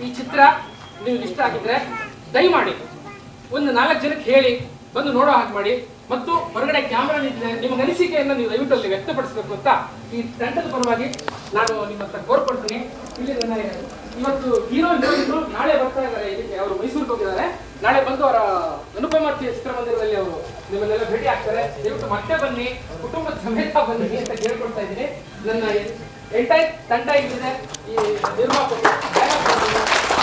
ಈ ಚಿತ್ರ ನಿಮ್ಗೆ ಇಷ್ಟ ಆಗಿದ್ರೆ ದಯಮಾಡಿ ಒಂದು ನಾಲ್ಕು ಜನಕ್ಕೆ ಹೇಳಿ ಬಂದು ನೋಡೋ ಹಾಗೆ ಮಾಡಿ ಮತ್ತು ಹೊರಗಡೆ ಕ್ಯಾಮ್ರಾ ನಿಂತಿದೆ ನಿಮ್ಮ ಅನಿಸಿಕೆಯನ್ನು ನೀವು ದಯವಿಟ್ಟು ಅಲ್ಲಿ ವ್ಯಕ್ತಪಡಿಸಬೇಕು ಅಂತ ಈ ತಂಡದ ಪರವಾಗಿ ನಾನು ನಿಮ್ಮ ಹತ್ರ ಕೋರ್ಕೊಳ್ತೀನಿ ಇಲ್ಲಿ ನನ್ನ ಇವತ್ತು ಹೀರೋ ಹೀರೋಯಿನ್ರು ನಾಳೆ ಬರ್ತಾ ಇದ್ದಾರೆ ಇದಕ್ಕೆ ಅವರು ಮೈಸೂರಿಗೆ ಹೋಗಿದ್ದಾರೆ ನಾಳೆ ಬಂದು ಅವರ ಅನುಪಮ ಚಿ- ಚಿತ್ರಮಂದಿರದಲ್ಲಿ ಅವರು ನಿಮ್ಮನ್ನೆಲ್ಲ ಭೇಟಿ ಆಗ್ತಾರೆ ದಯವಿಟ್ಟು ಮತ್ತೆ ಬನ್ನಿ ಕುಟುಂಬದ ಸಮೇತ ಬನ್ನಿ ಅಂತ ಕೇಳ್ಕೊಳ್ತಾ ಇದ್ದೀನಿ ನನ್ನ ಎಂಟೈರ್ ತಂಡ ಇಲ್ಲಿದೆ ಈ ನಿರ್ಮಾಪಕರು ಛಾಯಾಗ್ರಾಹಕರು,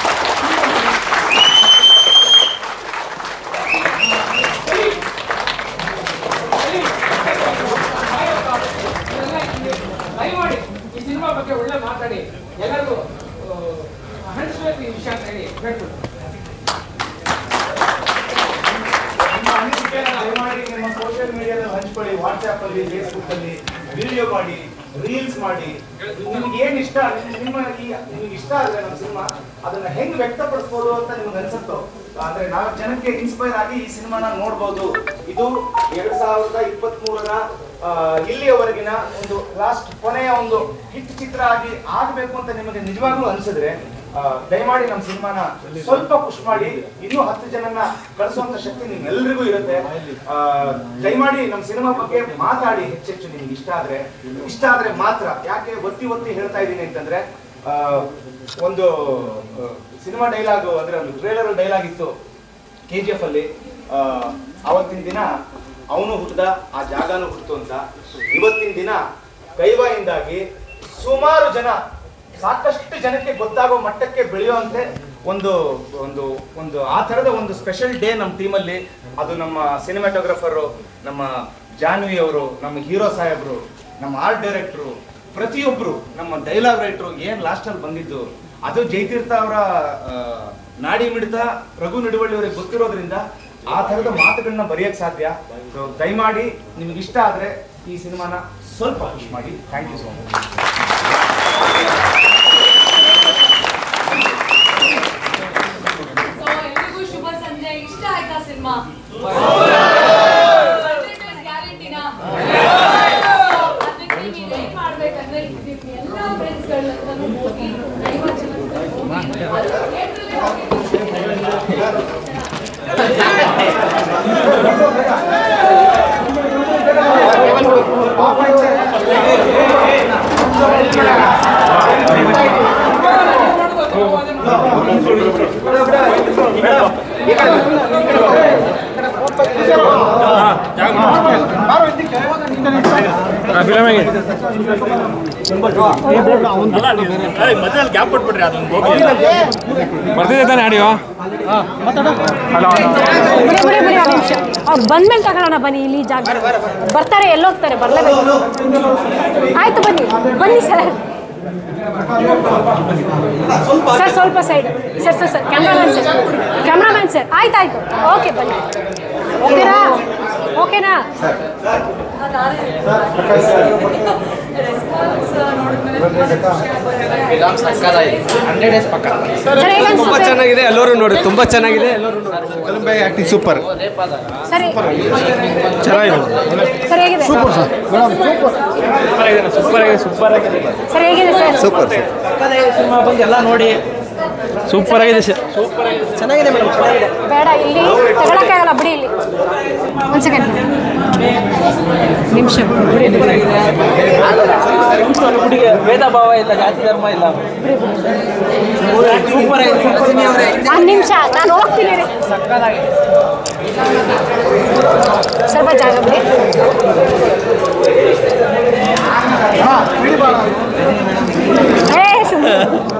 ದಯಮಾಡಿ ಈ ಸಿನಿಮಾ ಬಗ್ಗೆ ಒಳ್ಳೆ ಮಾತಾಡಿ ಎಲ್ಲರಿಗೂ ಆ, ಹಂಚ್ಬೇಕು ಈ ವಿಷಯ ಅಂತ ಹೇಳಿ ಹೇಳ್ಬಿಟ್ಟು ನಿಮ್ಮ ಅನಿಸಿಕೆಯನ್ನು ದಯಮಾಡಿ ನಿಮ್ಮ ಸೋಷಿಯಲ್ ಮೀಡಿಯಾದಲ್ಲಿ ಹಂಚ್ಕೊಳ್ಳಿ ವಾಟ್ಸ್ಆಪ್ ಅಲ್ಲಿ ಫೇಸ್ಬುಕ್ ಅಲ್ಲಿ ವಿಡಿಯೋ ಮಾಡಿ ರೀಲ್ಸ್ ಮಾಡಿ ನಿಮ್ಗೆ ಏನ್ ಇಷ್ಟ ನಿಮ್- ನಿಮ್ಮ ಈ ನಿಮ್ಗೆ ಇಷ್ಟ ಆದ್ರೆ ನಮ್ಮ ಸಿನಿಮಾ ಅದನ್ನ ಹೆಂಗ್ ವ್ಯಕ್ತಪಡಿಸ್ಬೋದು ಅಂತ ನಿಮ್ಗೆ ಅನ್ಸುತ್ತೋ ಅಂದ್ರೆ ನಾಲ್ಕು ಜನಕ್ಕೆ ಇನ್ಸ್ಪೈರ್ ಆಗಿ ಈ ಸಿನಿಮಾನ ನೋಡ್ಬೋದು ಇದು ಎರಡ್ ಸಾವಿರದ ಇಪ್ಪತ್ತ್ ಮೂರರ ಇಲ್ಲಿಯವರೆಗಿನ ಒಂದು ಲಾಸ್ಟ್ ಕೊನೆಯ ಒಂದು ಹಿಟ್ ಚಿತ್ರ ಆಗಿ ಆಗ್ಬೇಕು ಅಂತ ನಿಮಗೆ ನಿಜವಾಗ್ಲೂ ಅನ್ಸಿದ್ರೆ ಆ, ದಯಮಾಡಿ ನಮ್ಮ ಸಿನಿಮಾನ ಸ್ವಲ್ಪ ಪುಷ್ ಮಾಡಿ ಇನ್ನೂ ಹತ್ತು ಜನನ ಕಳಿಸುವಂತ ಶಕ್ತಿ ನಿಮ್ಮೆಲ್ಲರಿಗೂ ಇರುತ್ತೆ ಆ, ದಯಮಾಡಿ ನಮ್ಮ ಸಿನಿಮಾ ಬಗ್ಗೆ ಮಾತಾಡಿ ಹೆಚ್ಚೆಚ್ಚು ನಿಮ್ಗೆ ಇಷ್ಟ ಆದ್ರೆ ಇಷ್ಟ ಆದ್ರೆ ಮಾತ್ರ ಯಾಕೆ ಒತ್ತಿ ಒತ್ತಿ ಹೇಳ್ತಾ ಇದ್ದೀನಿ ಅಂತಂದ್ರೆ ಆ, ಒಂದು ಸಿನಿಮಾ ಡೈಲಾಗ್ ಅಂದ್ರೆ ಒಂದು ಟ್ರೇಲರ್ ಡೈಲಾಗ್ ಇತ್ತು ಕೆ ಜಿ ಎಫ್ ಅಲ್ಲಿ ಆ, ಅವತ್ತಿನ ದಿನ ಅವನು ಹುಟ್ಟದ ಆ ಜಾಗನೂ ಹುಟ್ಟಿತು ಅಂತ ಇವತ್ತಿನ ದಿನ ಕೈವಾಯಿಂದಾಗಿ ಸುಮಾರು ಜನ ಸಾಕಷ್ಟು ಜನಕ್ಕೆ ಗೊತ್ತಾಗೋ ಮಟ್ಟಕ್ಕೆ ಬೆಳೆಯುವಂತೆ ಒಂದು ಒಂದು ಒಂದು ಆ ಥರದ ಒಂದು ಸ್ಪೆಷಲ್ ಡೇ ನಮ್ಮ ಟೀಮಲ್ಲಿ ಅದು ನಮ್ಮ ಸಿನಿಮಾಟೋಗ್ರಫರು ನಮ್ಮ ಜಾನ್ವಿ ಅವರು ನಮ್ಮ ಹೀರೋ ಸಾಹೇಬ್ರು ನಮ್ಮ ಆರ್ಟ್ ಡೈರೆಕ್ಟ್ರು ಪ್ರತಿಯೊಬ್ರು ನಮ್ಮ ಡೈಲಾಗ್ ರೈಟ್ರು ಏನ್ ಲಾಸ್ಟ್ ಅಲ್ಲಿ ಬಂದಿದ್ದು ಅದು ಜಯತೀರ್ಥ ಅವರ ನಾಡಿ ಮಿಡಿತ ರಘು ನಡುವಳ್ಳಿ ಅವರಿಗೆ ಗೊತ್ತಿರೋದ್ರಿಂದ ಆ ಥರದ ಮಾತುಗಳನ್ನ ಬರೆಯಕ್ ಸಾಧ್ಯ So, ದಯಮಾಡಿ ನಿಮ್ಗೆ ಇಷ್ಟ ಆದ್ರೆ ಈ ಸಿನಿಮಾನ ಸ್ವಲ್ಪ ಖುಷಿ ಮಾಡಿ thank you so much so ಎಲ್ರಿಗೂ ಶುಭ ಸಂಜೆ ಇಷ್ಟ ಆಯ್ತಾ ಸಿನಿಮಾ ಗ್ಯಾರಂಟಿನಾ ಅದಕ್ಕೆ ನೀವು ಏನ್ ಮಾಡ್ಬೇಕಂದ್ರೆ ನಿಮ್ಮ ಎಲ್ಲ ಫ್ರೆಂಡ್ಸ್ಗಳ ಹತ್ರನೂ ಹೋಗಿ ಐವತ್ತು ಜನ ಹತ್ರ ಹೋಗಿ ಅದು theatre ಅಲ್ಲಿ ಹೋಗಿ ಬರ್ತಿದೆ ತಾನೆ ಆಡಿಯೋ ಬಿಡಿ ಬಿಡಿ ಬಿಡಿ ಒಂದು ನಿಮಿಷ ಅವ್ರು ಬಂದ್ಮೇಲೆ ತಗೊಳ್ಳೋಣ ಬನ್ನಿ ಇಲ್ಲಿ ಜಾಗ ಬರ್ತಾರೆ ಎಲ್ಲೋಗ್ತಾರೆ ಬರಲೇಬೇಕು ಆಯ್ತು ಬನ್ನಿ ಬನ್ನಿ ಸರ್ ಸರ್ ಸ್ವಲ್ಪ side sir sir sir cameraman sir cameraman sir ಆಯ್ತು ಆಯ್ತು ಓಕೆ ಬನ್ನಿ ಓಕೆನಾ ಓಕೆನಾ ರೆಸ್ಪಾನ್ಸ್ ನೋಡಿದ್ಮೇಲೆ ಸರ್ ಹೇಗನ್ಸ್ತು ತುಂಬಾ ಸರ್ ಚೆನ್ನಾಗಿದೆ ಎಲ್ಲರೂ ನೋಡಿ ತುಂಬಾ ಚೆನ್ನಾಗಿದೆ ಆಕ್ಟಿಂಗ್ ಸೂಪರ್ ಸರಿ ಚೆನ್ನಾಗಿದೆ ಸರ್ ಹೇಗಿದೆ ಸೂಪರ್ ಆಗಿದೆ ಸೂಪರ್ ಆಗಿದೆ ಸೂಪರ್ ಆಗಿದೆ ಸರ್ ಹೇಗಿದೆ ಸರ್ ಸೂಪರ್ ಸಿನಿಮಾ ಬಂದು ಎಲ್ಲ ನೋಡಿ ಸೂಪರ್ ಆಗಿದೆ ಸೂಪರ್ ಆಗಿದೆ ಚೆನ್ನಾಗಿದೆ ಮೇಡಮ್ ಚೆನ್ನಾಗಿದೆ ಬೇಡ ಇಲ್ಲಿ ತಗೊಳಕ್ಕಾಗಲ್ಲ ಬಿಡಿ ಇಲ್ಲಿ ಒಂದು ಸೆಕೆಂಡ್ ನಿಮಿಷ ಹುಡುಗಿ ಭೇದ ಭಾವ ಇಲ್ಲ ಜಾತಿ ಧರ್ಮ ಇಲ್ಲ ಸೂಪರ್ ಆಗಿದೆ ಒಂದು ನಿಮಿಷ ನಾನು ಹೋಗ್ತೀನಿ ರೀ ಸ್ವಲ್ಪ ಜಾಗ ಬಿಡಿ ಏ ಸುಮ್ನೆ.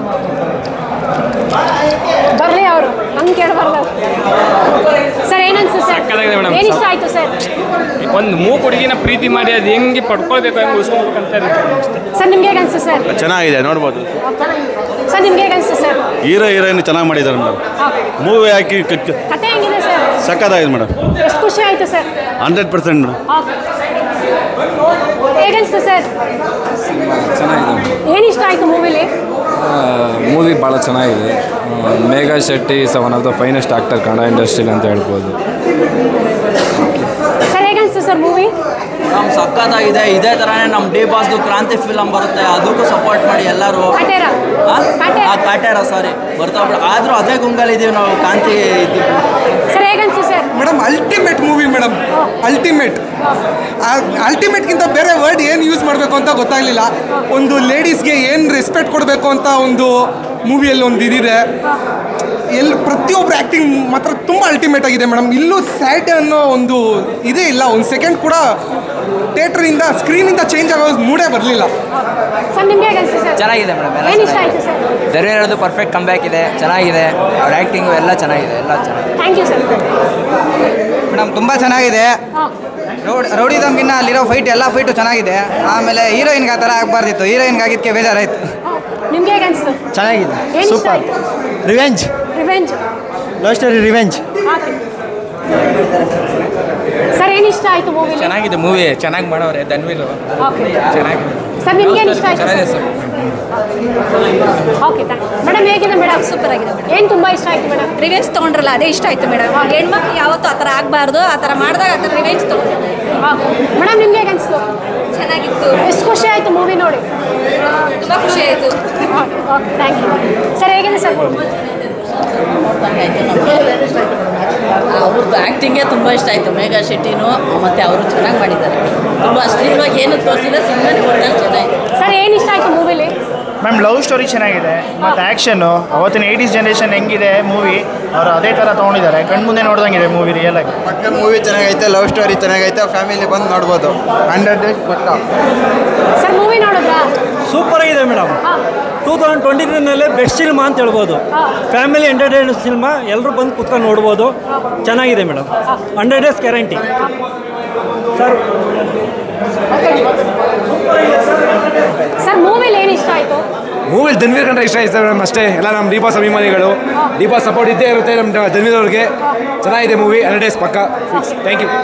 ಬರ್ಲಿ ಅವರು ಹಂಗೆ ಕೇಳಬಾರ್ದು ಸರ್ ಏನನ್ಸು ಸರ್ ಸಕ್ಕತ್ತಾಗಿದೆ madam. ಏನು ಇಷ್ಟ ಆಯ್ತು ಸರ್ ಒಂದು ಮೂಕ್ ಹುಡುಗಿನ ಪ್ರೀತಿ ಮಾಡಿ ಅದು ಹೆಂಗೆ ಪಡ್ಕೊಳ್ಬೇಕು ಹೆಂಗೆ ಉಳಿಸ್ಕೊಳ್ಬೇಕಂತ ಇರುತ್ತೆ ಅಷ್ಟೇ ಸರ್ ನಿಮ್ಗೆ ಹೇಗೆ ಅನ್ಸು ಸರ್ ಚೆನ್ನಾಗಿದೆ ನೋಡ್ಬೋದು ಸರ್ ನಿಮ್ಗೆ ಹೇಗೆ ಅನ್ಸು ಸರ್ ಹೀರೋ ಹೀರೋಯಿನ್ ಚೆನ್ನಾಗಿ ಮಾಡಿದ್ದಾರೆ ಮೇಡಮ್ ಮೂವಿ ಹಾಕಿ ಕ- ಕ- ಕತೆ ಹೆಂಗಿದೆ ಸರ್ ಸಕ್ಕತ್ತಾಗಿದೆ ಮೇಡಮ್ ಎಷ್ಟು ಖುಷಿ ಆಯ್ತು ಸರ್ ಹಂಡ್ರೆಡ್ ಪರ್ಸೆಂಟ್ ಮೇಡಮ್ ಹೇಗನ್ಸ್ತು ಸರ್ ಏನು ಇಷ್ಟ ಆಯ್ತು ಮೂವಿಲಿ ಮೂವಿ ಭಾಳ ಚೆನ್ನಾಗಿದೆ ಆ, Megha Shetty is one of the finest actor Kannada ಇಂಡಸ್ಟ್ರಿಲಿ ಅಂತ ಹೇಳ್ಬೋದು ಸರ್ ಹೇಗನ್ಸ್ತು ಸರ್ ಮೂವಿ ನಮ್ಮ ಸಖತ್ತಾಗಿದೆ ಇದೇ ಥರನೇ ನಮ್ಮ ಡಿ ಬಾಸ್ದು ಕ್ರಾಂತಿ ಫಿಲಮ್ ಬರುತ್ತೆ ಅದಕ್ಕೂ ಸಪೋರ್ಟ್ ಮಾಡಿ ಎಲ್ಲರೂ ಕಾಟೇರ ಕಾಟೇರ ಕಾಟ್ಯಾರ ಸಾರಿ ಬರ್ತಾ ಬಿಡ ಆದರೂ ಅದೇ ಗುಂಗಲ್ಲಿದ್ದೀವಿ ನಾವು ಕಾಂತಿ ಇದ್ದೀವಿ ಸರ್ ಹೇಗನ್ಸು sir madam ultimate movie madam ultimate ಅಲ್ಟಿಮೇಟ್ಗಿಂತ ಬೇರೆ ವರ್ಡ್ ಏನು ಯೂಸ್ ಮಾಡಬೇಕು ಅಂತ ಗೊತ್ತಾಗಲಿಲ್ಲ ಒಂದು ಲೇಡೀಸ್ಗೆ ಏನು ರೆಸ್ಪೆಕ್ಟ್ ಕೊಡಬೇಕು ಅಂತ ಒಂದು ಮೂವಿಯಲ್ಲಿ ಒಂದು ಇದಿದೆ ಎಲ್ಲಿ ಪ್ರತಿಯೊಬ್ಬರು ಆ್ಯಕ್ಟಿಂಗ್ ಮಾತ್ರ ತುಂಬ ಅಲ್ಟಿಮೇಟ್ ಆಗಿದೆ ಮೇಡಮ್ ಇಲ್ಲೂ ಸ್ಯಾಡ್ ಅನ್ನೋ ಒಂದು ಇದೇ ಇಲ್ಲ ಒಂದು ಸೆಕೆಂಡ್ ಕೂಡ ಥಿಯೇಟ್ರಿಂದ ಸ್ಕ್ರೀನಿಂದ ಚೇಂಜ್ ಆಗೋ ಮೂಡೇ ಬರಲಿಲ್ಲ ಸರ್ ನಿಮ್ಗೆ ಹೇಗನ್ಸು ಸರ್ ಚೆನ್ನಾಗಿದೆ ಮೇಡಮ್ ಏನು ಇಷ್ಟ ಆಯಿತು ಸರ್ ಧರ್ಮೇಂದ್ರದು ಪರ್ಫೆಕ್ಟ್ ಕಂಬ್ಯಾಕ್ ಇದೆ ಚೆನ್ನಾಗಿದೆ ಅವ್ರ ಆ್ಯಕ್ಟಿಂಗು ಎಲ್ಲ ಚೆನ್ನಾಗಿದೆ ಎಲ್ಲ ಚೆನ್ನಾಗಿದೆ ಥ್ಯಾಂಕ್ ಯು ಸರ್ ಮೇಡಮ್ ತುಂಬ ಚೆನ್ನಾಗಿದೆ ಹಾಂ ರೌಡ್ ರೌಡಿದಮ್ಗಿನ್ನ ಅಲ್ಲಿರೋ ಫೈಟ್ ಎಲ್ಲ ಫೈಟು ಚೆನ್ನಾಗಿದೆ ಆಮೇಲೆ ಹೀರೋಯಿನ್ಗೆ ಆ ಥರ ಆಗಬಾರ್ದಿತ್ತು ಹೀರೋಯಿನ್ಗೆ ಆಗಿದ್ದಕ್ಕೆ ಬೇಜಾರಾಯಿತು ನಿಮ್ಗೆ ಹೇಗನ್ಸ್ತು ಚೆನ್ನಾಗಿದೆ ಏನು ಇಷ್ಟ ಆಯಿತು revenge revenge love story revenge okay sir ಏನು ಇಷ್ಟ ಆಯಿತು ಮೂವಿಲಿ ಚೆನ್ನಾಗಿದೆ ಮೂವಿ ಚೆನ್ನಾಗಿ ಮಾಡವ್ರೆ ಧನ್ವೀರ್ ಓಕೆ ಚೆನ್ನಾಗಿದೆ ಸರ್ ನಿಮ್ಗೆ ಏನು ಇಷ್ಟ ಆಯಿತು ಚೆನ್ನಾಗಿದೆ ಸರ್ ಓಕೆ ಮೇಡಮ್ ಹೇಗಿದೆ ಮೇಡಮ್ ಸೂಪರ್ ಆಗಿದೆ ಮೇಡಮ್ ಏನು ತುಂಬ ಇಷ್ಟ ಆಯಿತು ಮೇಡಮ್ ರಿವೆಂಜ್ ತೊಗೊಂಡ್ರಲ್ಲ ಅದೇ ಇಷ್ಟ ಆಯ್ತು ಮೇಡಮ್ ಹೆಣ್ಮಕ್ಳು ಯಾವತ್ತೂ ಆ ಥರ ಆಗಬಾರ್ದು ಆ ಥರ ಮಾಡಿದಾಗ ಆ ಥರ ರಿವೆಂಜ್ ತೊಗೊಂಡ್ರೆ ಮೇಡಮ್ ನಿಮ್ಗೆ ಹೇಗೆ ಅನಿಸ್ತು ಚೆನ್ನಾಗಿತ್ತು ಎಷ್ಟು ಖುಷಿ ಆಯಿತು ಮೂವಿ ನೋಡಿ ತುಂಬ ಖುಷಿ ಆಯಿತು ಓಕೆ ಥ್ಯಾಂಕ್ ಯು ಸರ್ ಹೇಗಿದೆ ಸರ್ ಅವ್ರದ್ದು ಆ್ಯಕ್ಟಿಂಗೇ ತುಂಬ ಇಷ್ಟ ಆಯಿತು ಮೇಘಾ ಶೆಟ್ಟಿನೂ ಮತ್ತು ಅವರು ಚೆನ್ನಾಗಿ ಮಾಡಿದ್ದಾರೆ ತುಂಬ ಅಶ್ಲೀಲವಾಗಿ ಏನು ತೋರಿಸಿಲ್ಲ ಸಿನಿಮಾನೇ ಒಟ್ಟಾಗಿ ಚೆನ್ನಾಗಿದೆ ಸರ್ ಏನು ಇಷ್ಟ ಆಯಿತು ಮೂವಿಲಿ ಮ್ಯಾಮ್ ಲವ್ ಸ್ಟೋರಿ ಚೆನ್ನಾಗಿದೆ ಮತ್ತು ಆ್ಯಕ್ಷನ್ನು ಅವತ್ತಿನ ಏಯ್ಟೀಸ್ ಜನ್ರೇಷನ್ ಹೆಂಗಿದೆ ಮೂವಿ ಅವರು ಅದೇ ಥರ ತೊಗೊಂಡಿದ್ದಾರೆ ಕಣ್ಮುಂದೆ ನೋಡ್ದಂಗಿದೆ ಮೂವಿ ರಿಯಲ್ ಆಗಿ ಪಕ್ಕ ಮೂವಿ ಚೆನ್ನಾಗೈತೆ ಲವ್ ಸ್ಟೋರಿ ಚೆನ್ನಾಗೈತೆ ಫ್ಯಾಮಿಲಿ ಬಂದು ನೋಡ್ಬೋದು ಹಂಡ್ರೆಡ್ ಡೇಸ್ ಪಕ್ಕ ಸರ್ ಮೂವಿ ನೋಡಿದ್ರಾ ಸೂಪರ್ ಆಗಿದೆ ಮೇಡಮ್ ಟೂ ತೌಸಂಡ್ ಟ್ವೆಂಟಿ ತ್ರೀನಲ್ಲೇ ಬೆಸ್ಟ್ ಸಿನಿಮಾ ಅಂತ ಹೇಳ್ಬೋದು ಫ್ಯಾಮಿಲಿ ಎಂಟರ್ಟೈನ್ ಸಿನಿಮಾ ಎಲ್ಲರೂ ಬಂದು ಕುತ್ಕೊಂಡು ನೋಡ್ಬೋದು ಚೆನ್ನಾಗಿದೆ madam hundred days guarantee sir sir ಮೂವಿಲಿ ಏನು ಇಷ್ಟ ಆಯಿತು ಮೂವಿಲಿ ಧನ್ವೀರ್ ಕಂಡ್ರೆ ಇಷ್ಟ ಆಯ್ತು ಮೇಡಮ್ ಅಷ್ಟೇ ಎಲ್ಲ ನಮ್ಮ ಡಿಬಾಸ್ ಅಭಿಮಾನಿಗಳು ಡಿಬಾಸ್ ಸಪೋರ್ಟ್ ಇದ್ದೇ ಇರುತ್ತೆ ನಮ್ಮ ಧನ್ವೀರ್ ಅವ್ರಿಗೆ ಚೆನ್ನಾಗಿದೆ ಮೂವಿ ಹಂಡ್ರೆಡ್ ಡೇಸ್ ಪಕ್ಕ ಫಿಕ್ಸ್ ಥ್ಯಾಂಕ್ ಯು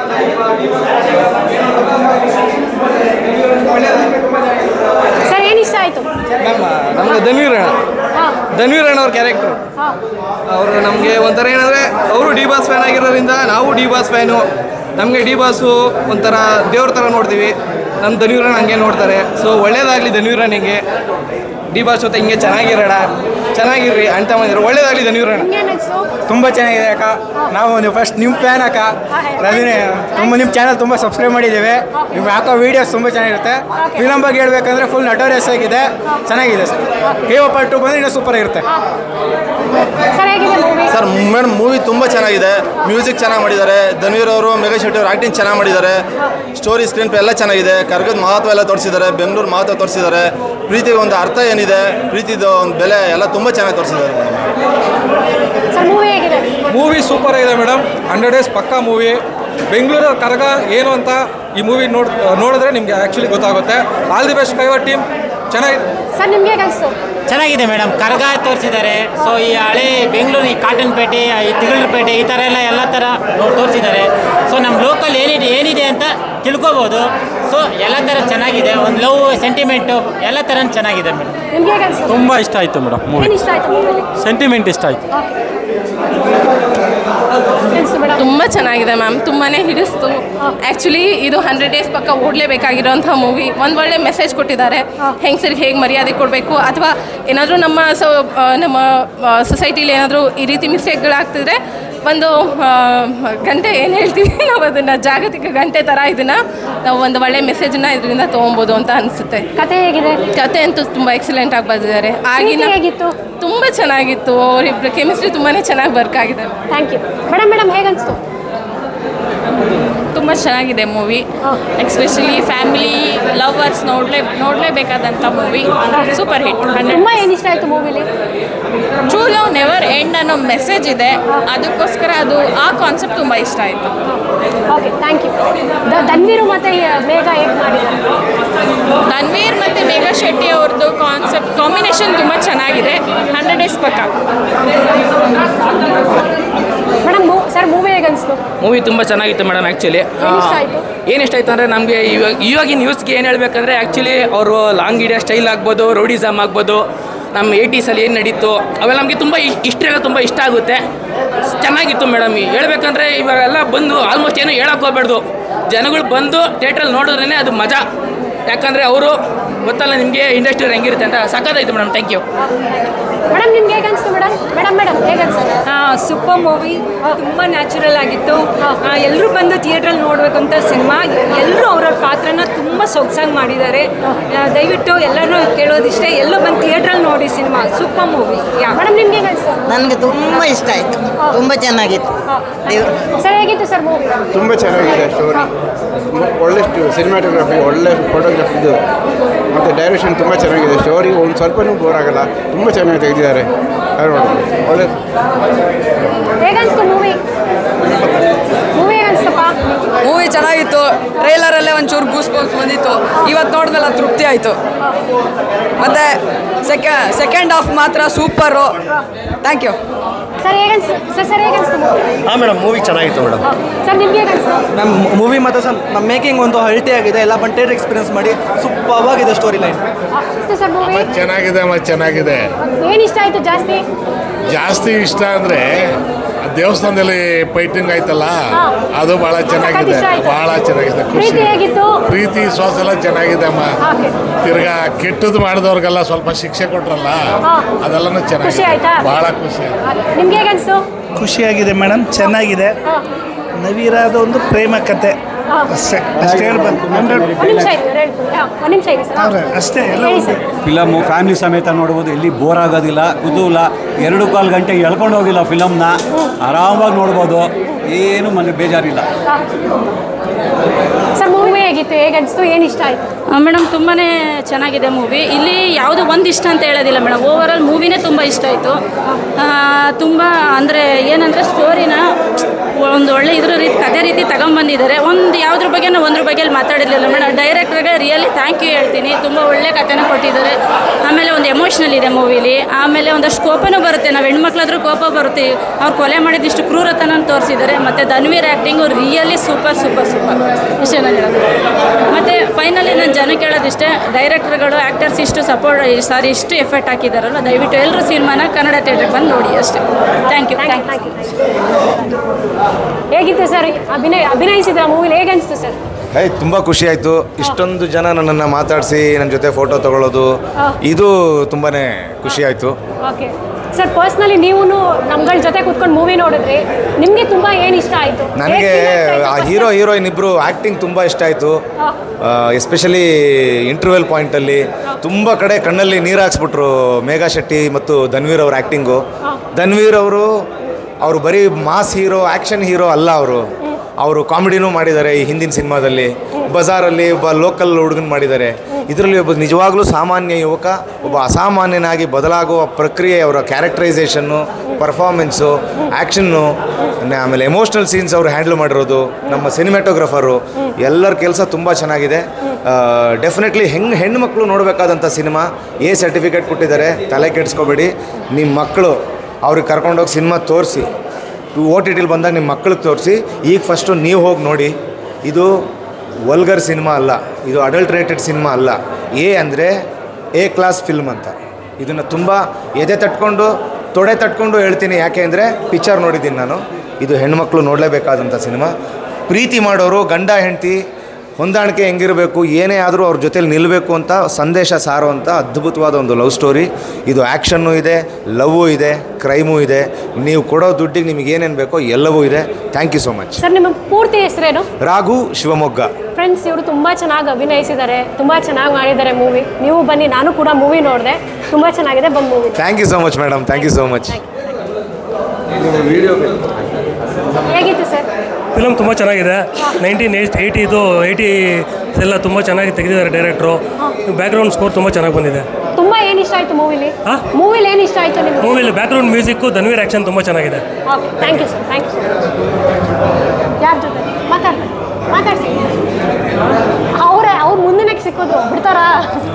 ಸರ್ ಏನು ಇಷ್ಟ ಆಯಿತು ಮ್ಯಾಮ್ ನಮಗೆ ಧನ್ವೀರ್ ಅಣ್ಣ ಹಾಂ ಧನ್ವೀರ್ ಅಣ್ಣ ಅವ್ರ ಕ್ಯಾರೆಕ್ಟರ್ ಹಾಂ ಅವರು ನಮಗೆ ಒಂಥರ ಏನಂದರೆ ಅವರು ಡಿ ಬಾಸ್ ಫ್ಯಾನ್ ಆಗಿರೋದ್ರಿಂದ ನಾವು ಡಿ ಬಾಸ್ ಫ್ಯಾನು ನಮಗೆ ಡಿ ಬಾಸು ಒಂಥರ ದೇವ್ರ ಥರ ನೋಡ್ತೀವಿ ನಮ್ಮ ಧನ್ವೀರಣ್ಣ ಹಂಗೆ ನೋಡ್ತಾರೆ ಸೊ ಒಳ್ಳೇದಾಗಲಿ ಧನ್ವೀರಣ್ಣಿಗೆ ಡಿ ಬಾಸ್ ಜೊತೆ ಹಿಂಗೆ ಚೆನ್ನಾಗಿರೋಣ ಚೆನ್ನಾಗಿರ್ರಿ ಅಂತ ಬಂದಿರೋ ಒಳ್ಳೇದಾಗಲಿ ಧನ್ವೀರಣ್ಣ ನಿಮ್ಗೆ ಅನಿಸ್ತು ತುಂಬ ಚೆನ್ನಾಗಿದೆ ಅಕ್ಕ ನಾವು ನೀವು ಫಸ್ಟ್ ನಿಮ್ಮ ಫ್ಯಾನ್ ಅಕ್ಕ ರಜನಿ ತುಂಬ ನಿಮ್ಮ ಚಾನಲ್ ತುಂಬ ಸಬ್ಸ್ಕ್ರೈಬ್ ಮಾಡಿದ್ದೇವೆ ನೀವು ಹಾಕೋ ವೀಡಿಯೋಸ್ ತುಂಬ ಚೆನ್ನಾಗಿರುತ್ತೆ ಫಿಲಮ್ ಬಗ್ಗೆ ಹೇಳ್ಬೇಕಂದ್ರೆ ಫುಲ್ ನಟೋರಿಯಸ್ ಆಗಿದೆ ಚೆನ್ನಾಗಿದೆ sir K O part two ಬಂದರೆ ಇನ್ನೂ ಸೂಪರ್ ಇರುತ್ತೆ ಸರ್ ಹೇಗಿದೆ ಮೂವಿ ಸರ್ ಮೇಡಮ್ ಮೂವಿ ತುಂಬ ಚೆನ್ನಾಗಿದೆ ಮ್ಯೂಸಿಕ್ ಚೆನ್ನಾಗಿ ಮಾಡಿದ್ದಾರೆ ಧನ್ವೀರ್ ಅವರು ಮೇಘಾ ಶೆಟ್ಟಿ ಅವರು ಆ್ಯಕ್ಟಿಂಗ್ ಚೆನ್ನಾಗಿ ಮಾಡಿದ್ದಾರೆ ಸ್ಟೋರಿ ಸ್ಕ್ರೀನ್ ಪ್ಲೇ ಎಲ್ಲ ಚೆನ್ನಾಗಿದೆ ಕರ್ಗದ ಮಹತ್ವ ಎಲ್ಲ ತೋರಿಸಿದ್ದಾರೆ ಬೆಂಗಳೂರು ಮಹತ್ವ ತೋರಿಸಿದ್ದಾರೆ ಪ್ರೀತಿಗೆ ಒಂದು ಅರ್ಥ ಏನಿದೆ ಪ್ರೀತಿದು ಒಂದು ಬೆಲೆ ಎಲ್ಲ ತುಂಬ ಚೆನ್ನಾಗಿ ತೋರಿಸಿದ್ದಾರೆ ಮೇಡಮ್ ಸರ್ ಮೂವಿ ಹೇಗಿದೆ ಮೂವಿ ಸೂಪರ್ ಆಗಿದೆ ಮೇಡಮ್ ಹಂಡ್ರೆಡ್ ಡೇಸ್ ಪಕ್ಕಾ ಮೂವಿ ಬೆಂಗಳೂರು ಕರಗ ಏನು ಅಂತ ಈ ಮೂವಿ ನೋಡ್ ನೋಡಿದ್ರೆ ನಿಮಗೆ ಆ್ಯಕ್ಚುಲಿ ಗೊತ್ತಾಗುತ್ತೆ all the best Kaiva team ಚೆನ್ನಾಗಿದೆ ಸರ್ ನಿಮ್ಗೆ ಹೇಗೆ ಅನಿಸ್ತು ಚೆನ್ನಾಗಿದೆ ಮೇಡಮ್ ಕರಗ ತೋರಿಸಿದ್ದಾರೆ ಸೊ ಈ ಹಳೆ ಬೆಂಗಳೂರು ಈ ಕಾಟನ್ ಪೇಟೆ ಈ ತಿಗಳಪೇಟೆ ಈ ಥರ ಎಲ್ಲ ಎಲ್ಲ ಥರ ನೋಡಿ ತೋರಿಸಿದ್ದಾರೆ ಸೊ ನಮ್ಮ ಲೋಕಲ್ ಏನಿದೆ ಏನಿದೆ ಅಂತ ತಿಳ್ಕೊಬೋದು ಸೊ ಎಲ್ಲ ಥರ ಚೆನ್ನಾಗಿದೆ ಒಂದು ಲವ್ ಸೆಂಟಿಮೆಂಟು ಎಲ್ಲ ಥರ ಚೆನ್ನಾಗಿದೆ ಮೇಡಮ್ ನಿಮ್ಗೆ ಹೇಗೆ ಅನಿಸ್ತು ತುಂಬ ಇಷ್ಟ ಆಯಿತು ಮೇಡಮ್ ಮೂವಿ ಏನು ಇಷ್ಟ ಆಯಿತು ಮೂವಿಲಿ ಸೆಂಟಿಮೆಂಟ್ ಇಷ್ಟ ಆಯಿತು ಅನಿಸ್ತು ಮೇಡಮ್ ತುಂಬ ಚೆನ್ನಾಗಿದೆ ಮ್ಯಾಮ್ ತುಂಬಾ ಹಿಡಿಸ್ತು ಆ್ಯಕ್ಚುಲಿ ಇದು ಹಂಡ್ರೆಡ್ ಡೇಸ್ ಪಕ್ಕ ಓಡಲೇಬೇಕಾಗಿರೋಂಥ ಮೂವಿ ಒಂದು ಒಳ್ಳೆ ಮೆಸೇಜ್ ಕೊಟ್ಟಿದ್ದಾರೆ ಹೆಂಗಸರಿಗೆ ಹೇಗೆ ಮರ್ಯಾದೆ ಕೊಡಬೇಕು ಅಥವಾ ಏನಾದರೂ ನಮ್ಮ ಸೊ ಆ, ನಮ್ಮ ಸೊಸೈಟಿಲಿ ಏನಾದರೂ ಈ ರೀತಿ ಮಿಸ್ಟೇಕ್ಗಳಾಗ್ತಿದ್ರೆ ಒಂದು ಆ, ಗಂಟೆ ಏನು ಹೇಳ್ತೀವಿ ನಾವು ಅದನ್ನು ಜಾಗತಿಕ ಗಂಟೆ ಥರ ಇದನ್ನು ನಾವು ಒಂದು ಒಳ್ಳೆ ಮೆಸೇಜನ್ನ ಇದರಿಂದ ತೊಗೊಬೋದು ಅಂತ ಅನಿಸುತ್ತೆ ಕತೆ ಹೇಗಿದೆ ಕತೆ ಅಂತೂ ತುಂಬ ಎಕ್ಸಲೆಂಟ್ ಆಗಿ ಬರೆದಿದ್ದಾರೆ ಆಗಿನ ಹೇಗಿತ್ತು ತುಂಬ ಚೆನ್ನಾಗಿತ್ತು ಅವರಿಬ್ಬರು ಕೆಮಿಸ್ಟ್ರಿ ತುಂಬಾ ಚೆನ್ನಾಗಿ ವರ್ಕ್ ಆಗಿದೆ ಥ್ಯಾಂಕ್ ಯು ಮೇಡಮ್ ಮೇಡಮ್ ಹೇಗೆ ಅನಿಸ್ತು ತುಂಬ ಚೆನ್ನಾಗಿದೆ ಮೂವಿ ಎಕ್ಸ್ಪೆಷಲಿ ಫ್ಯಾಮಿಲಿ ಲವರ್ಸ್ ನೋಡಲೇ ನೋಡಲೇಬೇಕಾದಂಥ ಮೂವಿ ಸೂಪರ್ ಹಿಟ್ ತುಂಬ ಏನು ಇಷ್ಟ ಆಯಿತು ಮೂವಿಲಿ ಟ್ರೂ ಲವ್ ನೆವರ್ ಎಂಡ್ ಅನ್ನೋ ಮೆಸೇಜ್ ಇದೆ ಅದಕ್ಕೋಸ್ಕರ ಅದು ಆ ಕಾನ್ಸೆಪ್ಟ್ ತುಂಬ ಇಷ್ಟ ಆಯಿತು ಓಕೆ ಥ್ಯಾಂಕ್ ಯು ಧನ್ವೀರು ಮತ್ತು ಬೇಗ ಹೇಗೆ ಮಾಡಿದ್ದಾರೆ ತನ್ವೀರ್ ಮತ್ತು ಮೇಘಾ ಶೆಟ್ಟಿ ಅವ್ರದ್ದು ಕಾನ್ಸೆಪ್ಟ್ ಕಾಂಬಿನೇಷನ್ ತುಂಬ ಚೆನ್ನಾಗಿದೆ ಹಂಡ್ರೆಡ್ ಡೇಸ್ ಪಕ್ಕ ಮೇಡಮ್ ಸರ್ ಮೂವಿ ಹೇಗೆ ಅನಿಸ್ತು ಮೂವಿ ತುಂಬ ಚೆನ್ನಾಗಿತ್ತು ಮೇಡಮ್ ಆ್ಯಕ್ಚುಲಿ ಏನ್ ಇಷ್ಟ ಆಯ್ತು? ಏನು ಇಷ್ಟ ಆಯ್ತು ಅಂದರೆ ನಮಗೆ ಇವಾಗ ಇವಾಗಿನ ನ್ಯೂಸ್ಗೆ ಏನು ಹೇಳ್ಬೇಕಂದ್ರೆ ಆ್ಯಕ್ಚುಲಿ ಅವರು ಲಾಂಗ್ ಹಿಡಿಯೋ ಸ್ಟೈಲ್ ಆಗ್ಬೋದು ರೌಡಿಸಮ್ ಆಗ್ಬೋದು ನಮ್ಮ ಏಯ್ಟೀಸಲ್ಲಿ ಏನು ನಡೀತು ಅವೆಲ್ಲ ನಮಗೆ ತುಂಬ ಇಷ್ಟ ಎಲ್ಲ ತುಂಬ ಇಷ್ಟ ಆಗುತ್ತೆ ಚೆನ್ನಾಗಿತ್ತು ಮೇಡಮ್ ಹೇಳ್ಬೇಕಂದ್ರೆ ಇವಾಗೆಲ್ಲ ಬಂದು ಆಲ್ಮೋಸ್ಟ್ ಏನು ಹೇಳಕ್ಕೆ ಹೋಗ್ಬಾರ್ದು ಜನಗಳು ಬಂದು ಥಿಯೇಟ್ರಲ್ಲಿ ನೋಡಿದ್ರೇ ಅದು ಮಜಾ ಯಾಕಂದರೆ ಅವರು ಗೊತ್ತಲ್ಲ ನಿಮಗೆ ಇಂಡಸ್ಟ್ರಿ ಹೆಂಗಿರುತ್ತೆ ಅಂತ ಸಖತ್ತಾಯ್ತು ಮೇಡಮ್ ಥ್ಯಾಂಕ್ ಯು ಮೇಡಮ್ ನಿಮ್ಗೆ ಹೇಗೆ ಅನಿಸ್ತು ಮೇಡಮ್ ಮೇಡಮ್ ಮೇಡಮ್ ಹೇಗೆ ಅನಿಸ್ತು ಸೂಪರ್ ಮೂವಿ ತುಂಬ ನ್ಯಾಚುರಲ್ ಆಗಿತ್ತು ಎಲ್ಲರೂ ಬಂದು ಥಿಯೇಟ್ರಲ್ಲಿ ನೋಡ್ಬೇಕಂತ ಸಿನಿಮಾ ಎಲ್ಲರೂ ಅವ್ರವ್ರ ಪಾತ್ರನ ತುಂಬ ಸೊಗಸಾಗಿ ಮಾಡಿದ್ದಾರೆ ಆ, ದಯವಿಟ್ಟು ಎಲ್ಲರೂ ಕೇಳೋದಿಷ್ಟೇ ಎಲ್ಲರೂ ಬಂದು ಥಿಯೇಟ್ರಲ್ಲಿ ನೋಡಿ cinema super movie yeah madam ನಿಮ್ಗೆ ಹೇಗೆ ಅನಿಸ್ತು ನನಗೆ ತುಂಬ ಇಷ್ಟ ಆಯಿತು ತುಂಬ ಚೆನ್ನಾಗಿತ್ತು ಸರ್ ಹೇಗಿತ್ತು ಸರ್ ಮೂವಿ ತುಂಬ ಚೆನ್ನಾಗಿದೆ ಸ್ಟೋರಿ ಒಳ್ಳೆ ಸಿನಿಮಾಟೋಗ್ರಫಿ ಒಳ್ಳೆ ಫೋಟೋಗ್ರಫಿದು ಮತ್ತು ಡೈರೆಕ್ಷನ್ ತುಂಬ ಚೆನ್ನಾಗಿದೆ ಸ್ಟೋರಿ ಒಂದು ಸ್ವಲ್ಪನೂ ಬೋರ್ ಆಗಲ್ಲ ತುಂಬ ಚೆನ್ನಾಗಿ ತೆಗೆದಿದ್ದಾರೆ ಅದು ನೋಡಿ ಒಳ್ಳೆ ಹೇಗೆ ಅನಿಸ್ತು ಮೂವಿ ಮೂವಿ ಹೇಗೆ ಅನಿಸ್ತಪ್ಪ ಮೂವಿ ಚೆನ್ನಾಗಿತ್ತು ಟ್ರೈಲರಲ್ಲೇ ಒಂಚೂರು ಗೂಸ್ ಬಂಪ್ಸ್ ಬಂದಿತ್ತು ಇವತ್ತು ನೋಡಿದ್ಮೇಲೆ ಅದು ತೃಪ್ತಿ ಆಯಿತು ಮತ್ತು ಸೆಕೆ ಸೆಕೆಂಡ್ ಹಾಫ್ ಮಾತ್ರ ಸೂಪರು ಥ್ಯಾಂಕ್ ಯು ಸರ್ ಹೇಗೆ ಅನಿಸ್ತು ಸರ್ ಸರ್ ಹೇಗೆ ಅನಿಸ್ತು ಮೂವಿ ಹಾಂ ಮೇಡಮ್ ಮೂವಿ ಚೆನ್ನಾಗಿತ್ತು ಮೇಡಮ್ ಸರ್ ನಿಮ್ಗೆ ಹೇಗೆ ಅನಿಸ್ತು ನಮ್ಮ ಮೂವಿ ಮತ್ತು ಸರ್ ನಮ್ಮ ಮೇಕಿಂಗ್ ಒಂದು ಹಲ್ಟಿ ಆಗಿದೆ ಎಲ್ಲ ಬಂಟೇರ್ ಎಕ್ಸ್ಪೀರಿಯನ್ಸ್ ಮಾಡಿ ಸೂಪರ್ ಆಗಿದೆ ಸ್ಟೋರಿ ಲೈನ್ ಅನಿಸ್ತು ಸರ್ ಮೂವಿ ಚೆನ್ನಾಗಿದೆ ಮತ್ತೆ ಚೆನ್ನಾಗಿದೆ ಏನು ಇಷ್ಟ ಆಯಿತು ಜಾಸ್ತಿ ಜಾಸ್ತಿ ಇಷ್ಟ ಅಂದ್ರೆ ದೇವಸ್ಥಾನದಲ್ಲಿ ಫೈಟಿಂಗ್ ಆಯ್ತಲ್ಲ ಅದು ಬಹಳ ಚೆನ್ನಾಗಿದೆ ಇಷ್ಟ ಆಯ್ತು. ಬಹಳ ಚೆನ್ನಾಗಿದೆ ಖುಷಿ ಪ್ರೀತಿ ಹೇಗಿತ್ತು ಪ್ರೀತಿ ವಿಶ್ವಾಸ ಎಲ್ಲ ಚೆನ್ನಾಗಿದೆ ಅಮ್ಮ ಓಕೆ ತಿರ್ಗಾ ಕೆಟ್ಟದ್ದು ಮಾಡಿದವ್ರಿಗೆಲ್ಲ ಸ್ವಲ್ಪ ಶಿಕ್ಷೆ ಕೊಟ್ರಲ್ಲ ಹಾ. ಅದೆಲ್ಲನೂ ಖುಷಿ ಚೆನ್ನಾಗಿದೆ ಆಯ್ತಾ? ಬಹಳ ಖುಷಿ ಆಯ್ತು ನಿಮ್ಗೆ ಹೇಗೆ ಅನಿಸ್ತು ಖುಷಿಯಾಗಿದೆ ಮೇಡಮ್ ಚೆನ್ನಾಗಿದೆ ನವೀರಾದ ಒಂದು ಪ್ರೇಮ ಕತೆ ಅಷ್ಟೇ ಅಷ್ಟೇ ಹೇಳ್ಬೇಕು ಹಂಡ್ರೆಡ್ ಒಂದು ನಿಮಿಷ ಇರಿ ಹೇಳ್ತೀನಿ ಹಾ, ಒಂದು ನಿಮಿಷ ಇರಿ ಸರ್ ಅವ್ರೆ, ಅಷ್ಟೇ ಎಲ್ಲ ಹೇಳಿ ಸರ್ ಫಿಲಮು ಫ್ಯಾಮಿಲಿ ಸಮೇತ ನೋಡ್ಬೋದು ಎಲ್ಲಿ ಬೋರ್ ಆಗೋದಿಲ್ಲ ಕುತೂಹಲ ಎರಡು ಕಾಲು ಗಂಟೆ ಎಳ್ಕೊಂಡು ಹೋಗಿಲ್ಲ ಫಿಲಮ್ನ ಆರಾಮಾಗಿ ನೋಡ್ಬೋದು ಏನು ಮನೆ ಬೇಜಾರಿಲ್ಲ ಸರ್ ಮೂವಿ ಹೇಗಿತ್ತು ಹೇಗೆ ಅನಿಸ್ತು ಏನು ಇಷ್ಟ ಆಯಿತು ಮೇಡಮ್ ತುಂಬಾ ಚೆನ್ನಾಗಿದೆ ಮೂವಿ ಇಲ್ಲಿ ಯಾವುದು ಒಂದು ಇಷ್ಟ ಅಂತ ಹೇಳೋದಿಲ್ಲ ಮೇಡಮ್ ಓವರಾಲ್ ಮೂವಿನೇ ತುಂಬ ಇಷ್ಟ ಆಯಿತು ತುಂಬ ಅಂದರೆ ಏನಂದರೆ ಸ್ಟೋರಿನ ಒಂದು ಒಳ್ಳೆ ಇದ್ರ ರೀತಿ ಕತೆ ರೀತಿ ತಗೊಂಬಂದಿದ್ದಾರೆ ಒಂದು ಯಾವುದ್ರ ಬಗ್ಗೆ ನಾವು ಒಂದ್ರ ಬಗ್ಗೆ ಮಾತಾಡಿರಲಿಲ್ಲ ಮೇಡಮ್ ಡೈರೆಕ್ಟ್ರಿಗೆ ರಿಯಲಿ ಥ್ಯಾಂಕ್ ಯು ಹೇಳ್ತೀನಿ ತುಂಬ ಒಳ್ಳೆ ಕಥೆನ ಕೊಟ್ಟಿದ್ದಾರೆ ಆಮೇಲೆ ಒಂದು ಎಮೋಷ್ನಲ್ ಇದೆ ಮೂವಿಲಿ ಆಮೇಲೆ ಒಂದಷ್ಟು ಕೋಪನೂ ಬರುತ್ತೆ ನಾವು ಹೆಣ್ಮಕ್ಳಾದ್ರೂ ಕೋಪ ಬರುತ್ತೆ ಅವ್ರು ಕೊಲೆ ಮಾಡಿದಿಷ್ಟು ಕ್ರೂರತನ ತೋರಿಸಿದ್ದಾರೆ ಮತ್ತು Dhanveer acting really super super super ಇಷ್ಟೇ ನಾನು ಹೇಳೋದು ಮತ್ತು ಫೈನಲಿ ನಾನು ಜನಕ್ಕೆ ಹೇಳೋದಿಷ್ಟೇ ಡೈರೆಕ್ಟರ್ಗಳು ಆ್ಯಕ್ಟರ್ಸ್ ಇಷ್ಟು ಸಪೋರ್ಟ್ ಸಾರಿ ಇಷ್ಟು ಎಫೆಕ್ಟ್ ಹಾಕಿದಾರಲ್ಲ ದಯವಿಟ್ಟು ಎಲ್ಲರೂ ಸಿನಿಮಾನ ಕನ್ನಡ ಥಿಯೇಟ್ರಿಗೆ ಬಂದು ನೋಡಿ ಅಷ್ಟೇ ಥ್ಯಾಂಕ್ ಯು ಥ್ಯಾಂಕ್ ಯು ಹೇಗಿತ್ತು ಸರ್ ಅಭಿನಯ ಅಭಿನಯಿಸಿದ್ರ ಮೂವಿಲಿ ಹೇಗೆ ಅನಿಸ್ತು ಸರ್ ಹೇ ತುಂಬ ಖುಷಿ ಆಯಿತು ಇಷ್ಟೊಂದು ಜನ ನನ್ನನ್ನು ಮಾತಾಡಿಸಿ ನನ್ನ ಜೊತೆ ಫೋಟೋ ತಗೊಳ್ಳೋದು ಇದು ತುಂಬಾ ಖುಷಿ ಆಯಿತು ಓಕೆ ಸರ್ ಪರ್ಸ್ನಲಿ ನೀವು ನಮ್ಗಳ ಜೊತೆ ಕೂತ್ಕೊಂಡು ಮೂವಿ ನೋಡಿದ್ರಿ ನಿಮಗೆ ತುಂಬ ಏನು ಇಷ್ಟ ಆಯಿತು ನನಗೆ ಆ ಹೀರೋ ಹೀರೋಯಿನ್ ಇಬ್ಬರು ಆ್ಯಕ್ಟಿಂಗ್ ತುಂಬ ಇಷ್ಟ ಆಯಿತು ಎಸ್ಪೆಷಲಿ ಇಂಟರ್ವೆಲ್ ಪಾಯಿಂಟಲ್ಲಿ ತುಂಬ ಕಡೆ ಕಣ್ಣಲ್ಲಿ ನೀರು ಹಾಕ್ಸ್ಬಿಟ್ರು ಮೇಘಾ ಶೆಟ್ಟಿ ಮತ್ತು ಧನ್ವೀರ್ ಅವ್ರ ಆ್ಯಕ್ಟಿಂಗು ಧನ್ವೀರ್ ಅವರು ಅವರು ಬರೀ ಮಾಸ್ ಹೀರೋ ಆ್ಯಕ್ಷನ್ ಹೀರೋ ಅಲ್ಲ ಅವರು ಅವರು ಕಾಮಿಡಿನೂ ಮಾಡಿದ್ದಾರೆ ಈ ಹಿಂದಿನ ಸಿನಿಮಾದಲ್ಲಿ ಬಜಾರಲ್ಲಿ ಒಬ್ಬ ಲೋಕಲ್ ಹುಡುಗನ್ ಮಾಡಿದ್ದಾರೆ ಇದರಲ್ಲಿ ಒಬ್ಬ ನಿಜವಾಗ್ಲೂ ಸಾಮಾನ್ಯ ಯುವಕ ಒಬ್ಬ ಅಸಾಮಾನ್ಯನಾಗಿ ಬದಲಾಗುವ ಪ್ರಕ್ರಿಯೆ ಅವರ ಕ್ಯಾರೆಕ್ಟರೈಸೇಷನ್ನು ಪರ್ಫಾರ್ಮೆನ್ಸು ಆ್ಯಕ್ಷನ್ನು ಆಮೇಲೆ ಎಮೋಷ್ನಲ್ ಸೀನ್ಸ್ ಅವರು ಹ್ಯಾಂಡಲ್ ಮಾಡಿರೋದು ನಮ್ಮ ಸಿನಿಮಾಟೋಗ್ರಫರು ಎಲ್ಲರ ಕೆಲಸ ತುಂಬ ಚೆನ್ನಾಗಿದೆ ಡೆಫಿನೆಟ್ಲಿ ಹೆಂಗೆ ಹೆಣ್ಣುಮಕ್ಳು ನೋಡಬೇಕಾದಂಥ ಸಿನಿಮಾ ಎ ಸರ್ಟಿಫಿಕೇಟ್ ಕೊಟ್ಟಿದ್ದಾರೆ ತಲೆ ಕೆಡಿಸ್ಕೋಬೇಡಿ ನಿಮ್ಮ ಮಕ್ಕಳು ಅವ್ರಿಗೆ ಕರ್ಕೊಂಡೋಗಿ ಸಿನಿಮಾ ತೋರಿಸಿ ಓ ಟಿ ಟಿಲಿ ಬಂದಾಗ ನಿಮ್ಮ ಮಕ್ಕಳಿಗೆ ತೋರಿಸಿ ಈಗ ಫಸ್ಟು ನೀವು ಹೋಗಿ ನೋಡಿ ಇದು ವಲ್ಗರ್ ಸಿನಿಮಾ ಅಲ್ಲ ಇದು ಅಡಲ್ಟ್ರೇಟೆಡ್ ಸಿನಿಮಾ ಅಲ್ಲ ಎ ಅಂದರೆ ಎ ಕ್ಲಾಸ್ ಫಿಲ್ಮ್ ಅಂತ ಇದನ್ನು ತುಂಬ ಎದೆ ತಟ್ಕೊಂಡು ತೊಡೆ ತಟ್ಕೊಂಡು ಹೇಳ್ತೀನಿ ಯಾಕೆ ಅಂದರೆ ಪಿಕ್ಚರ್ ನೋಡಿದ್ದೀನಿ ನಾನು ಇದು ಹೆಣ್ಮಕ್ಳು ನೋಡಲೇಬೇಕಾದಂಥ ಸಿನಿಮಾ ಪ್ರೀತಿ ಮಾಡೋರು ಗಂಡ ಹೆಂಡತಿ ಹೊಂದಾಣಿಕೆ ಹೆಂಗಿರಬೇಕು ಏನೇ ಆದರೂ ಅವ್ರ ಜೊತೆಲಿ ನಿಲ್ಲಬೇಕು ಅಂತ ಸಂದೇಶ ಸಾರುವಂಥ ಅದ್ಭುತವಾದ ಒಂದು ಲವ್ ಸ್ಟೋರಿ ಇದು ಆ್ಯಕ್ಷನ್ನು ಇದೆ ಲವ್ವು ಇದೆ ಕ್ರೈಮೂ ಇದೆ ನೀವು ಕೊಡೋ ದುಡ್ಡಿಗೆ ನಿಮಗೆ ಏನೇನು ಬೇಕೋ ಎಲ್ಲವೂ ಇದೆ thank you so much sir ನಿಮ್ಮ ಪೂರ್ತಿ ಹೆಸರೇನು ರಾಘು ಶಿವಮೊಗ್ಗ ಫ್ರೆಂಡ್ಸ್ ಇವರು ತುಂಬ ಚೆನ್ನಾಗಿ ಅಭಿನಯಿಸಿದ್ದಾರೆ ತುಂಬ ಚೆನ್ನಾಗಿ ಮಾಡಿದ್ದಾರೆ ಮೂವಿ ನೀವು ಬನ್ನಿ ನಾನು ಕೂಡ ಮೂವಿ ನೋಡಿದೆ ತುಂಬ ಚೆನ್ನಾಗಿದೆ ಬಂದು movie thank you so much madam thank you so much ಹೇಗಿತ್ತು ಸರ್ ಫಿಲಮ್ ತುಂಬ ಚೆನ್ನಾಗಿದೆ ನೈನ್ಟೀನ್ ಏಟ್ ಏಯ್ಟಿದು ಏಯ್ಟಿ ಎಲ್ಲ ತುಂಬ ಚೆನ್ನಾಗಿ ತೆಗೆದಿದ್ದಾರೆ ಡೈರೆಕ್ಟ್ರು ಬ್ಯಾಕ್ಗ್ರೌಂಡ್ ಸ್ಕೋರ್ ತುಂಬ ಚೆನ್ನಾಗಿ ಬಂದಿದೆ ತುಂಬ ಏನು ಇಷ್ಟ ಆಯಿತು ಮೂವಿಲಿ ಮೂವಿಲಿ ಏನು ಇಷ್ಟ ಆಯಿತು ನಿಮಗೆ ಮೂವಿಲಿ ಬ್ಯಾಕ್ಗ್ರೌಂಡ್ ಮ್ಯೂಸಿಕ್ಕು ಧನ್ವೀರ್ ಆ್ಯಕ್ಷನ್ ತುಂಬ ಚೆನ್ನಾಗಿದೆ okay thank you sir thank you ಯಾರ ಜೊತೆ ಮಾತಾಡ್ತಾರೆ ಮಾತಾಡ್ಸಿ ಅವರೇ ಅವ್ರು ಮುಂದಿನ ಸಿಕ್ಕಿದ್ರು ಬಿಡ್ತಾರಾ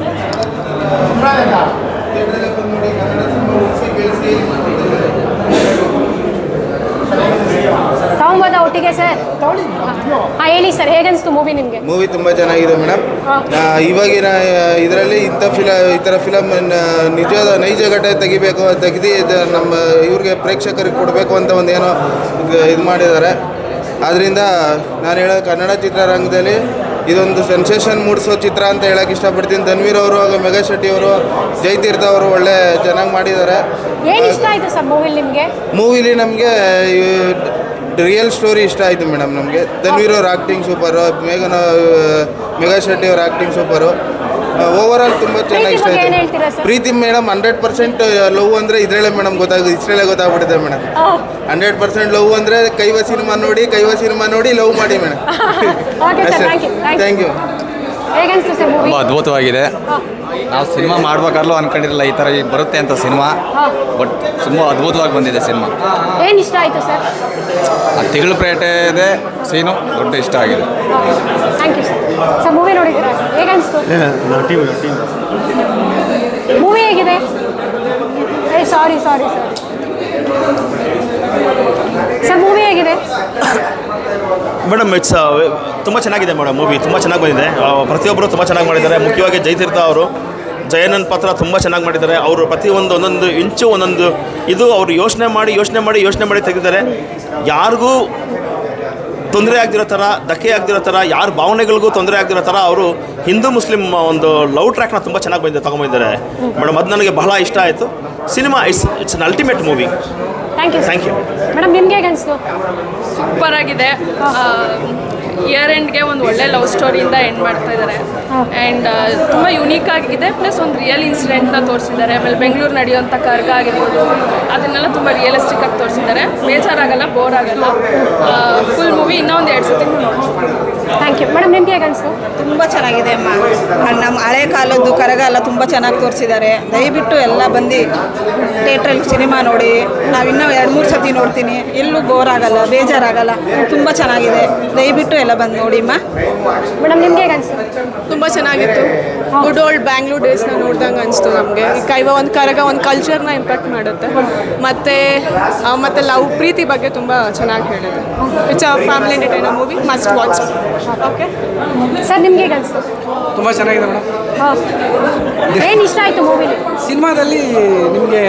ತಗೊಂಬೋದ ಒಟ್ಟಿಗೆ ಸರ್ ಹಾಂ ಹೇಳಿ ಸರ್ ಹೇಗನ್ನಿಸ್ತು ಮೂವಿ ನಿಮಗೆ ಮೂವಿ ತುಂಬ ಚೆನ್ನಾಗಿದೆ ಮೇಡಮ್ ಇವಾಗಿನ ಇದರಲ್ಲಿ ಇಂಥ ಫಿಲ ಈ ಥರ ಫಿಲಮ್ ನಿಜವಾದ ನೈಜ ಘಟನೆ ತೆಗಿಬೇಕು ತೆಗೆದು ಇದು ನಮ್ಮ ಇವ್ರಿಗೆ ಪ್ರೇಕ್ಷಕರಿಗೆ ಕೊಡಬೇಕು ಅಂತ ಒಂದು ಏನೋ ಇದು ಮಾಡಿದ್ದಾರೆ ಆದ್ದರಿಂದ ನಾನು ಹೇಳೋ ಕನ್ನಡ ಚಿತ್ರರಂಗದಲ್ಲಿ ಇದೊಂದು ಸೆನ್ಸೇಷನ್ ಮೂಡಿಸೋ ಚಿತ್ರ ಅಂತ ಹೇಳಕ್ಕೆ ಇಷ್ಟಪಡ್ತೀನಿ ಧನ್ವೀರ್ ಅವರು ಹಾಗೂ ಮೆಗಾ ಶೆಟ್ಟಿ ಅವರು ಜಯತೀರ್ಥ ಅವರು ಒಳ್ಳೆ ಚೆನ್ನಾಗಿ ಮಾಡಿದ್ದಾರೆ ಏನು ಇಷ್ಟ ಆಯಿತು ಸರ್ ಮೂವಿಲಿ ನಿಮಗೆ ಮೂವಿಲಿ ನಮಗೆ ರಿಯಲ್ ಸ್ಟೋರಿ ಇಷ್ಟ ಆಯಿತು ಮೇಡಮ್ ನಮಗೆ ಧನ್ವೀರ್ ಅವ್ರ ಆ್ಯಕ್ಟಿಂಗ್ ಸೂಪರು ಮೇಘನ ಮೆಗಾ ಶೆಟ್ಟಿ ಅವ್ರ ಆ್ಯಕ್ಟಿಂಗ್ ಸೂಪರು ಓವರ್ ಆಲ್ ತುಂಬ ಚೆನ್ನಾಗಿ ಇಷ್ಟ ಬಗ್ಗೆ ಏನ್ ಆಯಿತು ಹೇಳ್ತೀರಾ ಸರ್ ಪ್ರೀತಿ ಮೇಡಮ್ ಹಂಡ್ರೆಡ್ ಪರ್ಸೆಂಟ್ ಲವ್ ಅಂದರೆ ಇದರಲ್ಲೇ ಮೇಡಮ್ ಗೊತ್ತಾಗ ಇಷ್ಟರಲ್ಲೇ ಗೊತ್ತಾಗ್ಬಿಡುತ್ತೆ ಮೇಡಮ್ ಹಂಡ್ರೆಡ್ ಪರ್ಸೆಂಟ್ ಲವ್ ಅಂದರೆ ಕೈವ ಸಿನಿಮಾ ನೋಡಿ ಕೈವ ಸಿನಿಮಾ ನೋಡಿ ಲವ್ ಮಾಡಿ madam okay sir thank you thank you ಹೇಗನ್ಸ್ತು ಸರ್ ಮೂವಿ ತುಂಬ ಅದ್ಭುತವಾಗಿದೆ ನಾವು ಸಿನಿಮಾ ಮಾಡ್ಬೇಕಾದ್ರೂ ಅನ್ಕೊಂಡಿರಲಿಲ್ಲ ಈ ಥರ ಈಗ ಬರುತ್ತೆ ಅಂತ ಸಿನಿಮಾ ಬಟ್ ತುಂಬ ಅದ್ಭುತವಾಗಿ ಬಂದಿದೆ ಸಿನಿಮಾ ಏನು ಇಷ್ಟ ಆಯಿತು ಸರ್ ಆ ತಿಗಳಪೇಟೆದೆ ಸೀನು ದೊಡ್ಡ ಇಷ್ಟ ಆಗಿದೆ thank you sir sir movie ನೋಡಿದ್ದೀರಾ ಹೇಗನ್ಸ್ತು ಟೀಮ್ ಟೀಮ್ ಮೂವಿ ಹೇಗಿದೆ ಏ sorry sorry sir sir movie ಹೇಗಿದೆ ಮೇಡಮ್ ಇಟ್ಸ್ ತುಂಬ ಚೆನ್ನಾಗಿದೆ ಮೇಡಮ್ ಮೂವಿ ತುಂಬ ಚೆನ್ನಾಗಿ ಬಂದಿದೆ ಆ, ಪ್ರತಿಯೊಬ್ಬರು ತುಂಬ ಚೆನ್ನಾಗಿ ಮಾಡಿದ್ದಾರೆ ಮುಖ್ಯವಾಗಿ ಜಯತೀರ್ಥ ಅವರು ಜಯನಂದ್ ಪಾತ್ರ ತುಂಬ ಚೆನ್ನಾಗಿ ಮಾಡಿದ್ದಾರೆ ಅವರು ಪ್ರತಿಯೊಂದು ಒಂದೊಂದು ಇಂಚು ಒಂದೊಂದು ಇದು ಅವರು ಯೋಚನೆ ಮಾಡಿ ಯೋಚನೆ ಮಾಡಿ ಯೋಚನೆ ಮಾಡಿ ತೆಗೆದಿದ್ದಾರೆ ಯಾರಿಗೂ ತೊಂದರೆ ಆಗದಿರೋ ಥರ ಧಕ್ಕೆ ಆಗದಿರೋ ಥರ ಯಾರ ಭಾವನೆಗಳಿಗೂ ತೊಂದರೆ ಆಗದಿರೋ ಥರ ಅವರು ಹಿಂದೂ ಮುಸ್ಲಿಂ ಒಂದು ಲವ್ ಟ್ರ್ಯಾಕ್ನ ತುಂಬ ಚೆನ್ನಾಗಿ ಬಂದಿದೆ ತೊಗೊಂಬಂದಿದ್ದಾರೆ ಮೇಡಮ್ ಅದು ನನಗೆ ಬಹಳ ಇಷ್ಟ ಆಯಿತು cinema it's it's an ultimate movie thank you thank you madam ನಿಮ್ಗೆ ಹೇಗನ್ಸ್ತು ಸೂಪರ್ ಆಗಿದೆ ಇಯರ್ ಎಂಡ್ಗೆ ಒಂದು ಒಳ್ಳೆ ಲವ್ ಸ್ಟೋರಿಯಿಂದ ಎಂಡ್ ಮಾಡ್ತಾ ಇದ್ದಾರೆ ಆ್ಯಂಡ್ ತುಂಬ ಯುನೀಕ್ ಆಗಿದೆ ಪ್ಲಸ್ ಒಂದು ರಿಯಲ್ ಇನ್ಸಿಡೆಂಟ್ನ ತೋರಿಸಿದ್ದಾರೆ ಆಮೇಲೆ ಬೆಂಗಳೂರು ನಡೆಯುವಂಥ ಕರ್ಗ ಆಗಿರ್ಬೋದು ಅದನ್ನೆಲ್ಲ ತುಂಬ ರಿಯಲಿಸ್ಟಿಕ್ ಆಗಿ ತೋರಿಸಿದ್ದಾರೆ ಬೇಜಾರಾಗಲ್ಲ ಬೋರ್ ಆಗಲ್ಲ ಫುಲ್ ಮೂವಿ ಇನ್ನೂ ಒಂದು ಎರಡು ಸತಿ ನೋಡ್ಬೋದು ಥ್ಯಾಂಕ್ ಯು ಮೇಡಮ್ ನಿಮ್ಗೆ ಹೇಗನ್ಸ್ತು ತುಂಬ ಚೆನ್ನಾಗಿದೆ ಅಮ್ಮ ನಮ್ಮ ಹಳೆ ಕಾಲದ್ದು ಕರಗಾಲ ತುಂಬ ಚೆನ್ನಾಗಿ ತೋರಿಸಿದ್ದಾರೆ ದಯವಿಟ್ಟು ಎಲ್ಲ ಬಂದು ಥಿಯೇಟ್ರಲ್ಲಿ ಸಿನಿಮಾ ನೋಡಿ ನಾವು ಇನ್ನೂ ಎರಡು ಮೂರು ಸತಿ ನೋಡ್ತೀನಿ ಎಲ್ಲೂ ಬೋರ್ ಆಗಲ್ಲ ಬೇಜಾರಾಗಲ್ಲ ತುಂಬ ಚೆನ್ನಾಗಿದೆ ದಯವಿಟ್ಟು ಎಲ್ಲ ಬಂದು ನೋಡಿ ಅಮ್ಮ ಮೇಡಮ್ ನಿಮ್ಗೆ ಹೇಗನ್ಸ್ತು ತುಂಬ ಚೆನ್ನಾಗಿತ್ತು ಗುಡ್ ಓಲ್ಡ್ ಬ್ಯಾಂಗ್ಳೂರ್ ಡೇಸ್ನ ನೋಡ್ದಂಗೆ ಅನಿಸ್ತು ನಮಗೆ ಕೈವ ಒಂದು ಕರಗ ಒಂದು ಕಲ್ಚರ್ನ ಇಂಪ್ಯಾಕ್ಟ್ ಮಾಡುತ್ತೆ ಮತ್ತು ಮತ್ತು ಲವ್ ಪ್ರೀತಿ ಬಗ್ಗೆ ತುಂಬ ಚೆನ್ನಾಗಿ ಹೇಳಿದೆ it's a family entertainer movie must watch okay sir ನಿಮ್ಗೆ ಹೇಗನ್ಸ್ತು ತುಂಬ ಚೆನ್ನಾಗಿದೆ ಮೇಡಮ್ ಏನು ಇಷ್ಟ ಆಯಿತು ಮೂವಿಲಿ ಸಿನಿಮಾದಲ್ಲಿ ನಿಮಗೆ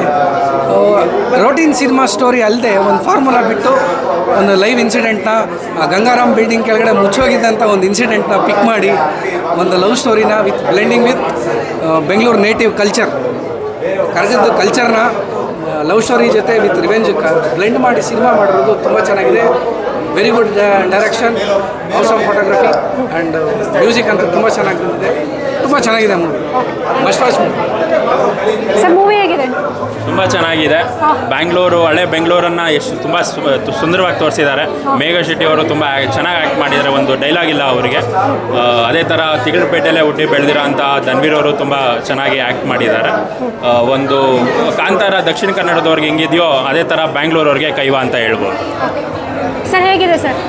ರೋಟೀನ್ ಸಿನಿಮಾ ಸ್ಟೋರಿ ಅಲ್ಲದೆ ಒಂದು ಫಾರ್ಮುಲಾ ಬಿಟ್ಟು ಒಂದು ಲೈವ್ ಇನ್ಸಿಡೆಂಟ್ನ ಗಂಗಾರಾಮ್ ಬಿಲ್ಡಿಂಗ್ ಕೆಳಗಡೆ ಮುಚ್ಚೋಗಿದ್ದಂಥ ಒಂದು ಇನ್ಸಿಡೆಂಟ್ನ ಪಿಕ್ ಮಾಡಿ ಒಂದು ಲವ್ ಸ್ಟೋರಿನ with blending with Bengaluru native culture ಕರಗದ್ದು ಕಲ್ಚರ್ನ ಲವ್ ಸ್ಟೋರಿ ಜೊತೆ ವಿತ್ ರಿವೆಂಜ್ ಬ್ಲೆಂಡ್ ಮಾಡಿ ಸಿನಿಮಾ ಮಾಡಿರೋದು ತುಂಬ ಚೆನ್ನಾಗಿದೆ very good direction house of photography and music ಅಂತೂ ತುಂಬ ಚೆನ್ನಾಗಿ ಬಂದಿದೆ ತುಂಬ ಚೆನ್ನಾಗಿದೆ movie must watch movie sir movie ಹೇಗಿದೆ ತುಂಬ ಚೆನ್ನಾಗಿದೆ ಬ್ಯಾಂಗ್ಳೂರು ಹಳೆ ಬೆಂಗಳೂರನ್ನು ಎಷ್ಟು ತುಂಬ ಸು- ಸುಂದರವಾಗಿ ತೋರಿಸಿದ್ದಾರೆ ಮೇಘ ಶೆಟ್ಟಿ ಅವರು ತುಂಬ ಚೆನ್ನಾಗಿ ಆ್ಯಕ್ಟ್ ಮಾಡಿದ್ದಾರೆ ಒಂದು ಡೈಲಾಗ್ ಇಲ್ಲ ಅವರಿಗೆ ಆ, ಅದೇ ಥರ ತಿಗಳಪೇಟೆಯಲ್ಲೇ ಹುಟ್ಟಿ ಬೆಳೆದಿರೋ ಅಂಥ ಧನ್ವೀರ್ ಅವರು ತುಂಬ ಚೆನ್ನಾಗಿ ಆ್ಯಕ್ಟ್ ಮಾಡಿದ್ದಾರೆ ಆ, ಒಂದು ಕಾಂತಾರ ದಕ್ಷಿಣ ಕನ್ನಡದವ್ರಿಗೆ ಹೆಂಗಿದೆಯೋ ಅದೇ ಥರ ಬ್ಯಾಂಗ್ಳೂರವ್ರಿಗೆ ಕೈವ ಅಂತ ಹೇಳ್ಬೋದು ಸರ್ ಹೇಗಿದೆ ಸರ್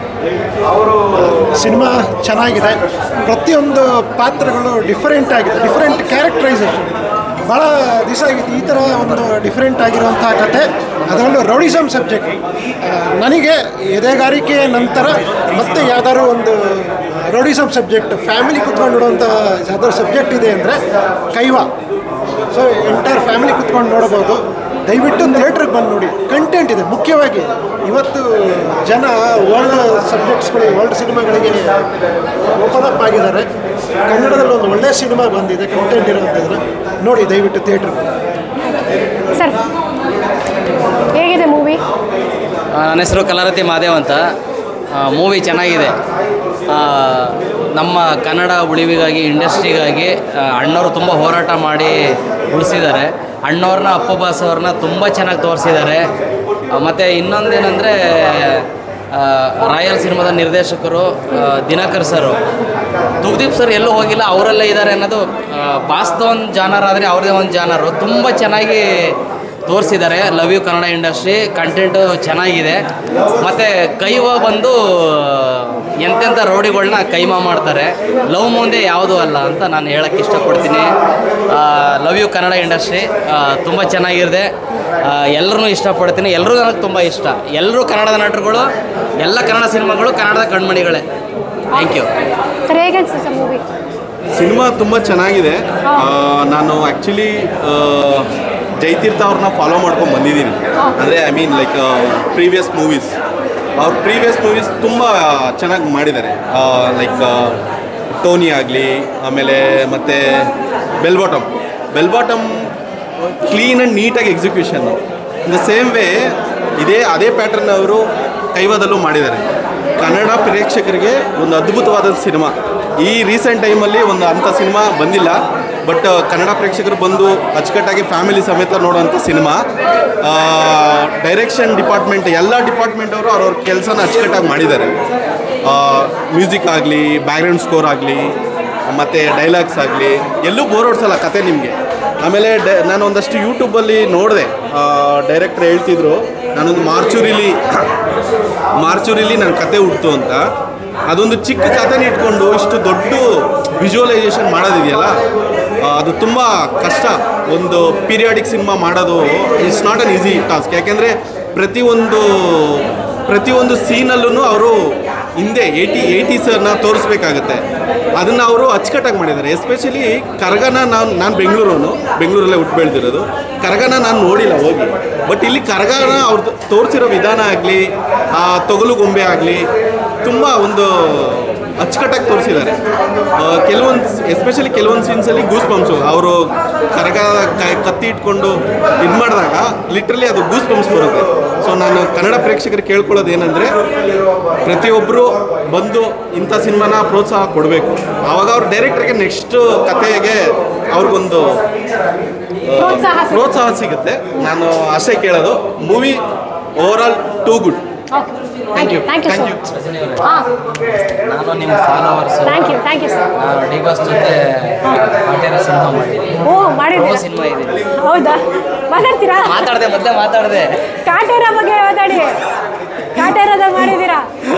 ಸಿನಿಮಾ ಚೆನ್ನಾಗಿದೆ ಪ್ರತಿಯೊಂದು ಪಾತ್ರಗಳು ಡಿಫರೆಂಟ್ ಆಗಿದೆ ಡಿಫರೆಂಟ್ ಕ್ಯಾರೆಕ್ಟರೈಸೇಷನ್ ಭಾಳ ದಿವಸ ಆಗಿತ್ತು ಈ ಥರ ಒಂದು ಡಿಫರೆಂಟ್ ಆಗಿರುವಂಥ ಕತೆ ಅದರಲ್ಲೂ ರೌಡಿಸಮ್ ಸಬ್ಜೆಕ್ಟ್ ನನಗೆ ಎದೆಗಾರಿಕೆ ನಂತರ ಮತ್ತೆ ಯಾವ್ದಾದ್ರು ಒಂದು ರೌಡಿಸಮ್ ಸಬ್ಜೆಕ್ಟ್ ಫ್ಯಾಮಿಲಿ ಕುತ್ಕೊಂಡು ನೋಡುವಂಥ ಯಾವ್ದಾದ್ರು ಸಬ್ಜೆಕ್ಟ್ ಇದೆ ಅಂದರೆ ಕೈವಾ ಸೊ ಎಂಟೈರ್ ಫ್ಯಾಮಿಲಿ ಕುತ್ಕೊಂಡು ನೋಡ್ಬೋದು ದಯವಿಟ್ಟು ಥಿಯೇಟ್ರಿಗೆ ಬಂದು ನೋಡಿ ಕಂಟೆಂಟ್ ಇದೆ ಮುಖ್ಯವಾಗಿ ಇವತ್ತು ಜನ ವರ್ಲ್ಡ್ ಸಬ್ಜೆಕ್ಟ್ಸ್ಗಳು ವರ್ಲ್ಡ್ ಸಿನಿಮಾಗಳಿಗೆ ಓಪನ್ ಅಪ್ ಆಗಿದ್ದಾರೆ ಕನ್ನಡದಲ್ಲಿ ಒಂದು ಒಳ್ಳೆಯ ಸಿನಿಮಾ ಬಂದಿದೆ ಕಂಟೆಂಟ್ ಇರೋಂಥದ್ರೆ ನೋಡಿ ದಯವಿಟ್ಟು ಥಿಯೇಟ್ರ್ ಸರ್ ಹೇಗಿದೆ ಮೂವಿ ಆ, ನನ್ನ ಹೆಸರು ಕಲಾರತಿ ಮಾದೇವ್ ಅಂತ ಮೂವಿ ಚೆನ್ನಾಗಿದೆ ಆ, ನಮ್ಮ ಕನ್ನಡ ಉಳಿವಿಗಾಗಿ ಇಂಡಸ್ಟ್ರಿಗಾಗಿ ಆ, ಅಣ್ಣವರು ತುಂಬ ಹೋರಾಟ ಮಾಡಿ ಉಳಿಸಿದ್ದಾರೆ ಅಣ್ಣವ್ರನ್ನ ಅಪ್ಪಬಾಸ್ ಅವ್ರನ್ನ ತುಂಬ ಚೆನ್ನಾಗಿ ತೋರಿಸಿದ್ದಾರೆ ಮತ್ತು ಇನ್ನೊಂದೇನೆಂದರೆ ರಾಯಲ್ ಸಿನಿಮಾದ ನಿರ್ದೇಶಕರು ಆ, ದಿನಕರ್ ಸರು ತುಗ್ದೀಪ್ ಸರ್ ಎಲ್ಲೂ ಹೋಗಿಲ್ಲ ಅವರಲ್ಲೇ ಇದ್ದಾರೆ ಅನ್ನೋದು ಬಾಸ್ದ ಒಂದು ಜಾನರ್ ಆದರೆ ಅವ್ರದ್ದೇ ಒಂದು ಜಾನರು ತುಂಬ ಚೆನ್ನಾಗಿ ತೋರಿಸಿದ್ದಾರೆ love you Kannada industry content ಚೆನ್ನಾಗಿದೆ ಮತ್ತು ಕೈವ ಬಂದು ಎಂತೆಂಥ ರೌಡಿಗಳನ್ನ ಕೈಮಾ ಮಾಡ್ತಾರೆ ಲವ್ ಮುಂದೆ ಯಾವುದೂ ಅಲ್ಲ ಅಂತ ನಾನು ಹೇಳೋಕ್ಕೆ ಇಷ್ಟಪಡ್ತೀನಿ ಲವ್ ಯು ಕನ್ನಡ ಇಂಡಸ್ಟ್ರಿ ತುಂಬ ಚೆನ್ನಾಗಿದೆ ಎಲ್ಲರೂ ಇಷ್ಟಪಡ್ತೀನಿ ಎಲ್ಲರೂ ನನಗೆ ತುಂಬ ಇಷ್ಟ ಎಲ್ಲರೂ ಕನ್ನಡದ ನಟರುಗಳು ಎಲ್ಲ ಕನ್ನಡ ಸಿನಿಮಾಗಳು ಕನ್ನಡದ ಕಣ್ಮಣಿಗಳೇ ಥ್ಯಾಂಕ್ ಯು ಸರ್ ಹೇಗೆ ಅನ್ಸುತ್ತೆ ಸರ್ ಮೂವಿ ಸಿನಿಮಾ ತುಂಬ ಚೆನ್ನಾಗಿದೆ ಆ, ನಾನು ಆ್ಯಕ್ಚುಲಿ ಜೈತೀರ್ಥ ಅವ್ರನ್ನ ಫಾಲೋ ಮಾಡ್ಕೊಂಡು ಬಂದಿದ್ದೀನಿ ಅಂದರೆ I mean like previous movies ಅವ್ರ ಪ್ರೀವಿಯಸ್ ಮೂವೀಸ್ ತುಂಬ ಚೆನ್ನಾಗಿ ಮಾಡಿದ್ದಾರೆ ಲೈಕ್ ಟೋನಿ ಆಗಲಿ ಆಮೇಲೆ ಮತ್ತು bell bottom bell bottom clean and ನೀಟಾಗಿ execution in the same way ಇದೇ ಅದೇ ಪ್ಯಾಟರ್ನ್ ಅವರು ಕೈವಾದಲ್ಲೂ ಮಾಡಿದ್ದಾರೆ ಕನ್ನಡ ಪ್ರೇಕ್ಷಕರಿಗೆ ಒಂದು ಅದ್ಭುತವಾದ ಸಿನಿಮಾ ಈ ರೀಸೆಂಟ್ ಟೈಮಲ್ಲಿ ಒಂದು ಅಂಥ ಸಿನಿಮಾ ಬಂದಿಲ್ಲ ಬಟ್ ಕನ್ನಡ ಪ್ರೇಕ್ಷಕರು ಬಂದು ಅಚ್ಚುಕಟ್ಟಾಗಿ ಫ್ಯಾಮಿಲಿ ಸಮೇತ ನೋಡುವಂಥ ಸಿನಿಮಾ ಡೈರೆಕ್ಷನ್ ಡಿಪಾರ್ಟ್ಮೆಂಟ್ ಎಲ್ಲ ಡಿಪಾರ್ಟ್ಮೆಂಟ್ ಅವರು ಅವ್ರವ್ರ ಕೆಲಸನ ಅಚ್ಚುಕಟ್ಟಾಗಿ ಮಾಡಿದ್ದಾರೆ ಮ್ಯೂಸಿಕ್ ಆಗಲಿ ಬ್ಯಾಕ್ಗ್ರೌಂಡ್ ಸ್ಕೋರ್ ಆಗಲಿ ಮತ್ತು ಡೈಲಾಗ್ಸ್ ಆಗಲಿ ಎಲ್ಲೂ ಬೋರ್ ಹೊಡ್ಸಲ್ಲ ಕತೆ ನಿಮಗೆ ಆಮೇಲೆ ಡ ನಾನು ಒಂದಷ್ಟು ಯೂಟ್ಯೂಬಲ್ಲಿ ನೋಡಿದೆ ಡೈರೆಕ್ಟ್ರ್ ಹೇಳ್ತಿದ್ರು ನಾನೊಂದು ಮಾರ್ಚೂರಿಲಿ ಮಾರ್ಚೂರಿಲಿ ನನ್ನ ಕತೆ ಹುಡ್ತು ಅಂತ ಅದೊಂದು ಚಿಕ್ಕ ಕಥೆನ ಇಟ್ಕೊಂಡು ಇಷ್ಟು ದೊಡ್ಡ ವಿಜುವಲೈಸೇಷನ್ ಮಾಡೋದಿದೆಯಲ್ಲ ಆ, ಅದು ತುಂಬ ಕಷ್ಟ ಒಂದು ಪೀರಿಯಾಡಿಕ್ ಸಿನಿಮಾ ಮಾಡೋದು it's not an easy task ಯಾಕೆಂದರೆ ಪ್ರತಿಯೊಂದು ಪ್ರತಿಯೊಂದು ಸೀನಲ್ಲೂ ಅವರು ಹಿಂದೆ ಏಯ್ಟಿ ಏಯ್ಟೀಸನ್ನ ತೋರಿಸ್ಬೇಕಾಗತ್ತೆ ಅದನ್ನು ಅವರು ಅಚ್ಚುಕಟ್ಟಾಗಿ ಮಾಡಿದ್ದಾರೆ ಎಸ್ಪೆಷಲಿ ಕರಗನ ನಾನು ನಾನು ಬೆಂಗಳೂರವನು ಬೆಂಗಳೂರಲ್ಲೇ ಹುಟ್ಟು ಬೆಳೆದಿರೋದು ಕರಗನ ನಾನು ನೋಡಿಲ್ಲ ಹೋಗಿ ಬಟ್ ಇಲ್ಲಿ ಕರಗನ ಅವ್ರು ತೋರಿಸಿರೋ ವಿಧಾನ ಆಗಲಿ ಆ ತೊಗಲು ಗೊಂಬೆ ಆಗಲಿ ತುಂಬ ಒಂದು ಅಚ್ಚುಕಟ್ಟಾಗಿ ತೋರಿಸಿದ್ದಾರೆ ಕೆಲವೊಂದು ಎಸ್ಪೆಷಲಿ ಕೆಲವೊಂದು ಸೀನ್ಸಲ್ಲಿ ಗೂಸ್ ಬಂಪ್ಸು ಅವರು ಕರಗ ಕ- ಕತ್ತಿ ಇಟ್ಕೊಂಡು ಇದು ಮಾಡಿದಾಗ ಲಿಟ್ರಲಿ ಅದು ಗೂಸ್ ಬಂಪ್ಸ್ ಬರುತ್ತೆ ಸೊ ನಾನು ಕನ್ನಡ ಪ್ರೇಕ್ಷಕರಿಗೆ ಕೇಳ್ಕೊಳ್ಳೋದು ಏನಂದರೆ ಪ್ರತಿಯೊಬ್ಬರು ಬಂದು ಇಂಥ ಸಿನಿಮಾನ ಪ್ರೋತ್ಸಾಹ ಕೊಡಬೇಕು ಆವಾಗ ಅವ್ರು ಡೈರೆಕ್ಟ್ರಿಗೆ ನೆಕ್ಸ್ಟ್ ಕಥೆಗೆ ಅವ್ರಿಗೊಂದು ಆ, ಪ್ರೋತ್ಸಾಹ ಸಿಗುತ್ತೆ. ಪ್ರೋತ್ಸಾಹ ಸಿಗುತ್ತೆ ನಾನು ಅಷ್ಟೇ ಕೇಳೋದು movie overall too good thank you thank you sir ಹಾಂ ನಾನು ನಿಮ್ಮ followers thank you thank you sir ನಾನು ಡಿ ಬಾಸ್ ಜೊತೆ ಕಾಟೇರ ಸಿನಿಮಾ ಮಾಡಿದ್ದೀನಿ ಓ ಮಾಡಿದ್ದೀರಾ ಸಿನಿಮಾ ಇದೆ ಹೌದಾ ಮಾತಾಡ್ತೀರಾ ಮಾತಾಡಿದೆ ಮೊದಲೇ ಮಾತಾಡಿದೆ ಕಾಟೇರ ಬಗ್ಗೆ ಮಾತಾಡಿ ಕಾಟೇರದ ಮಾಡಿದ್ದೀರಾ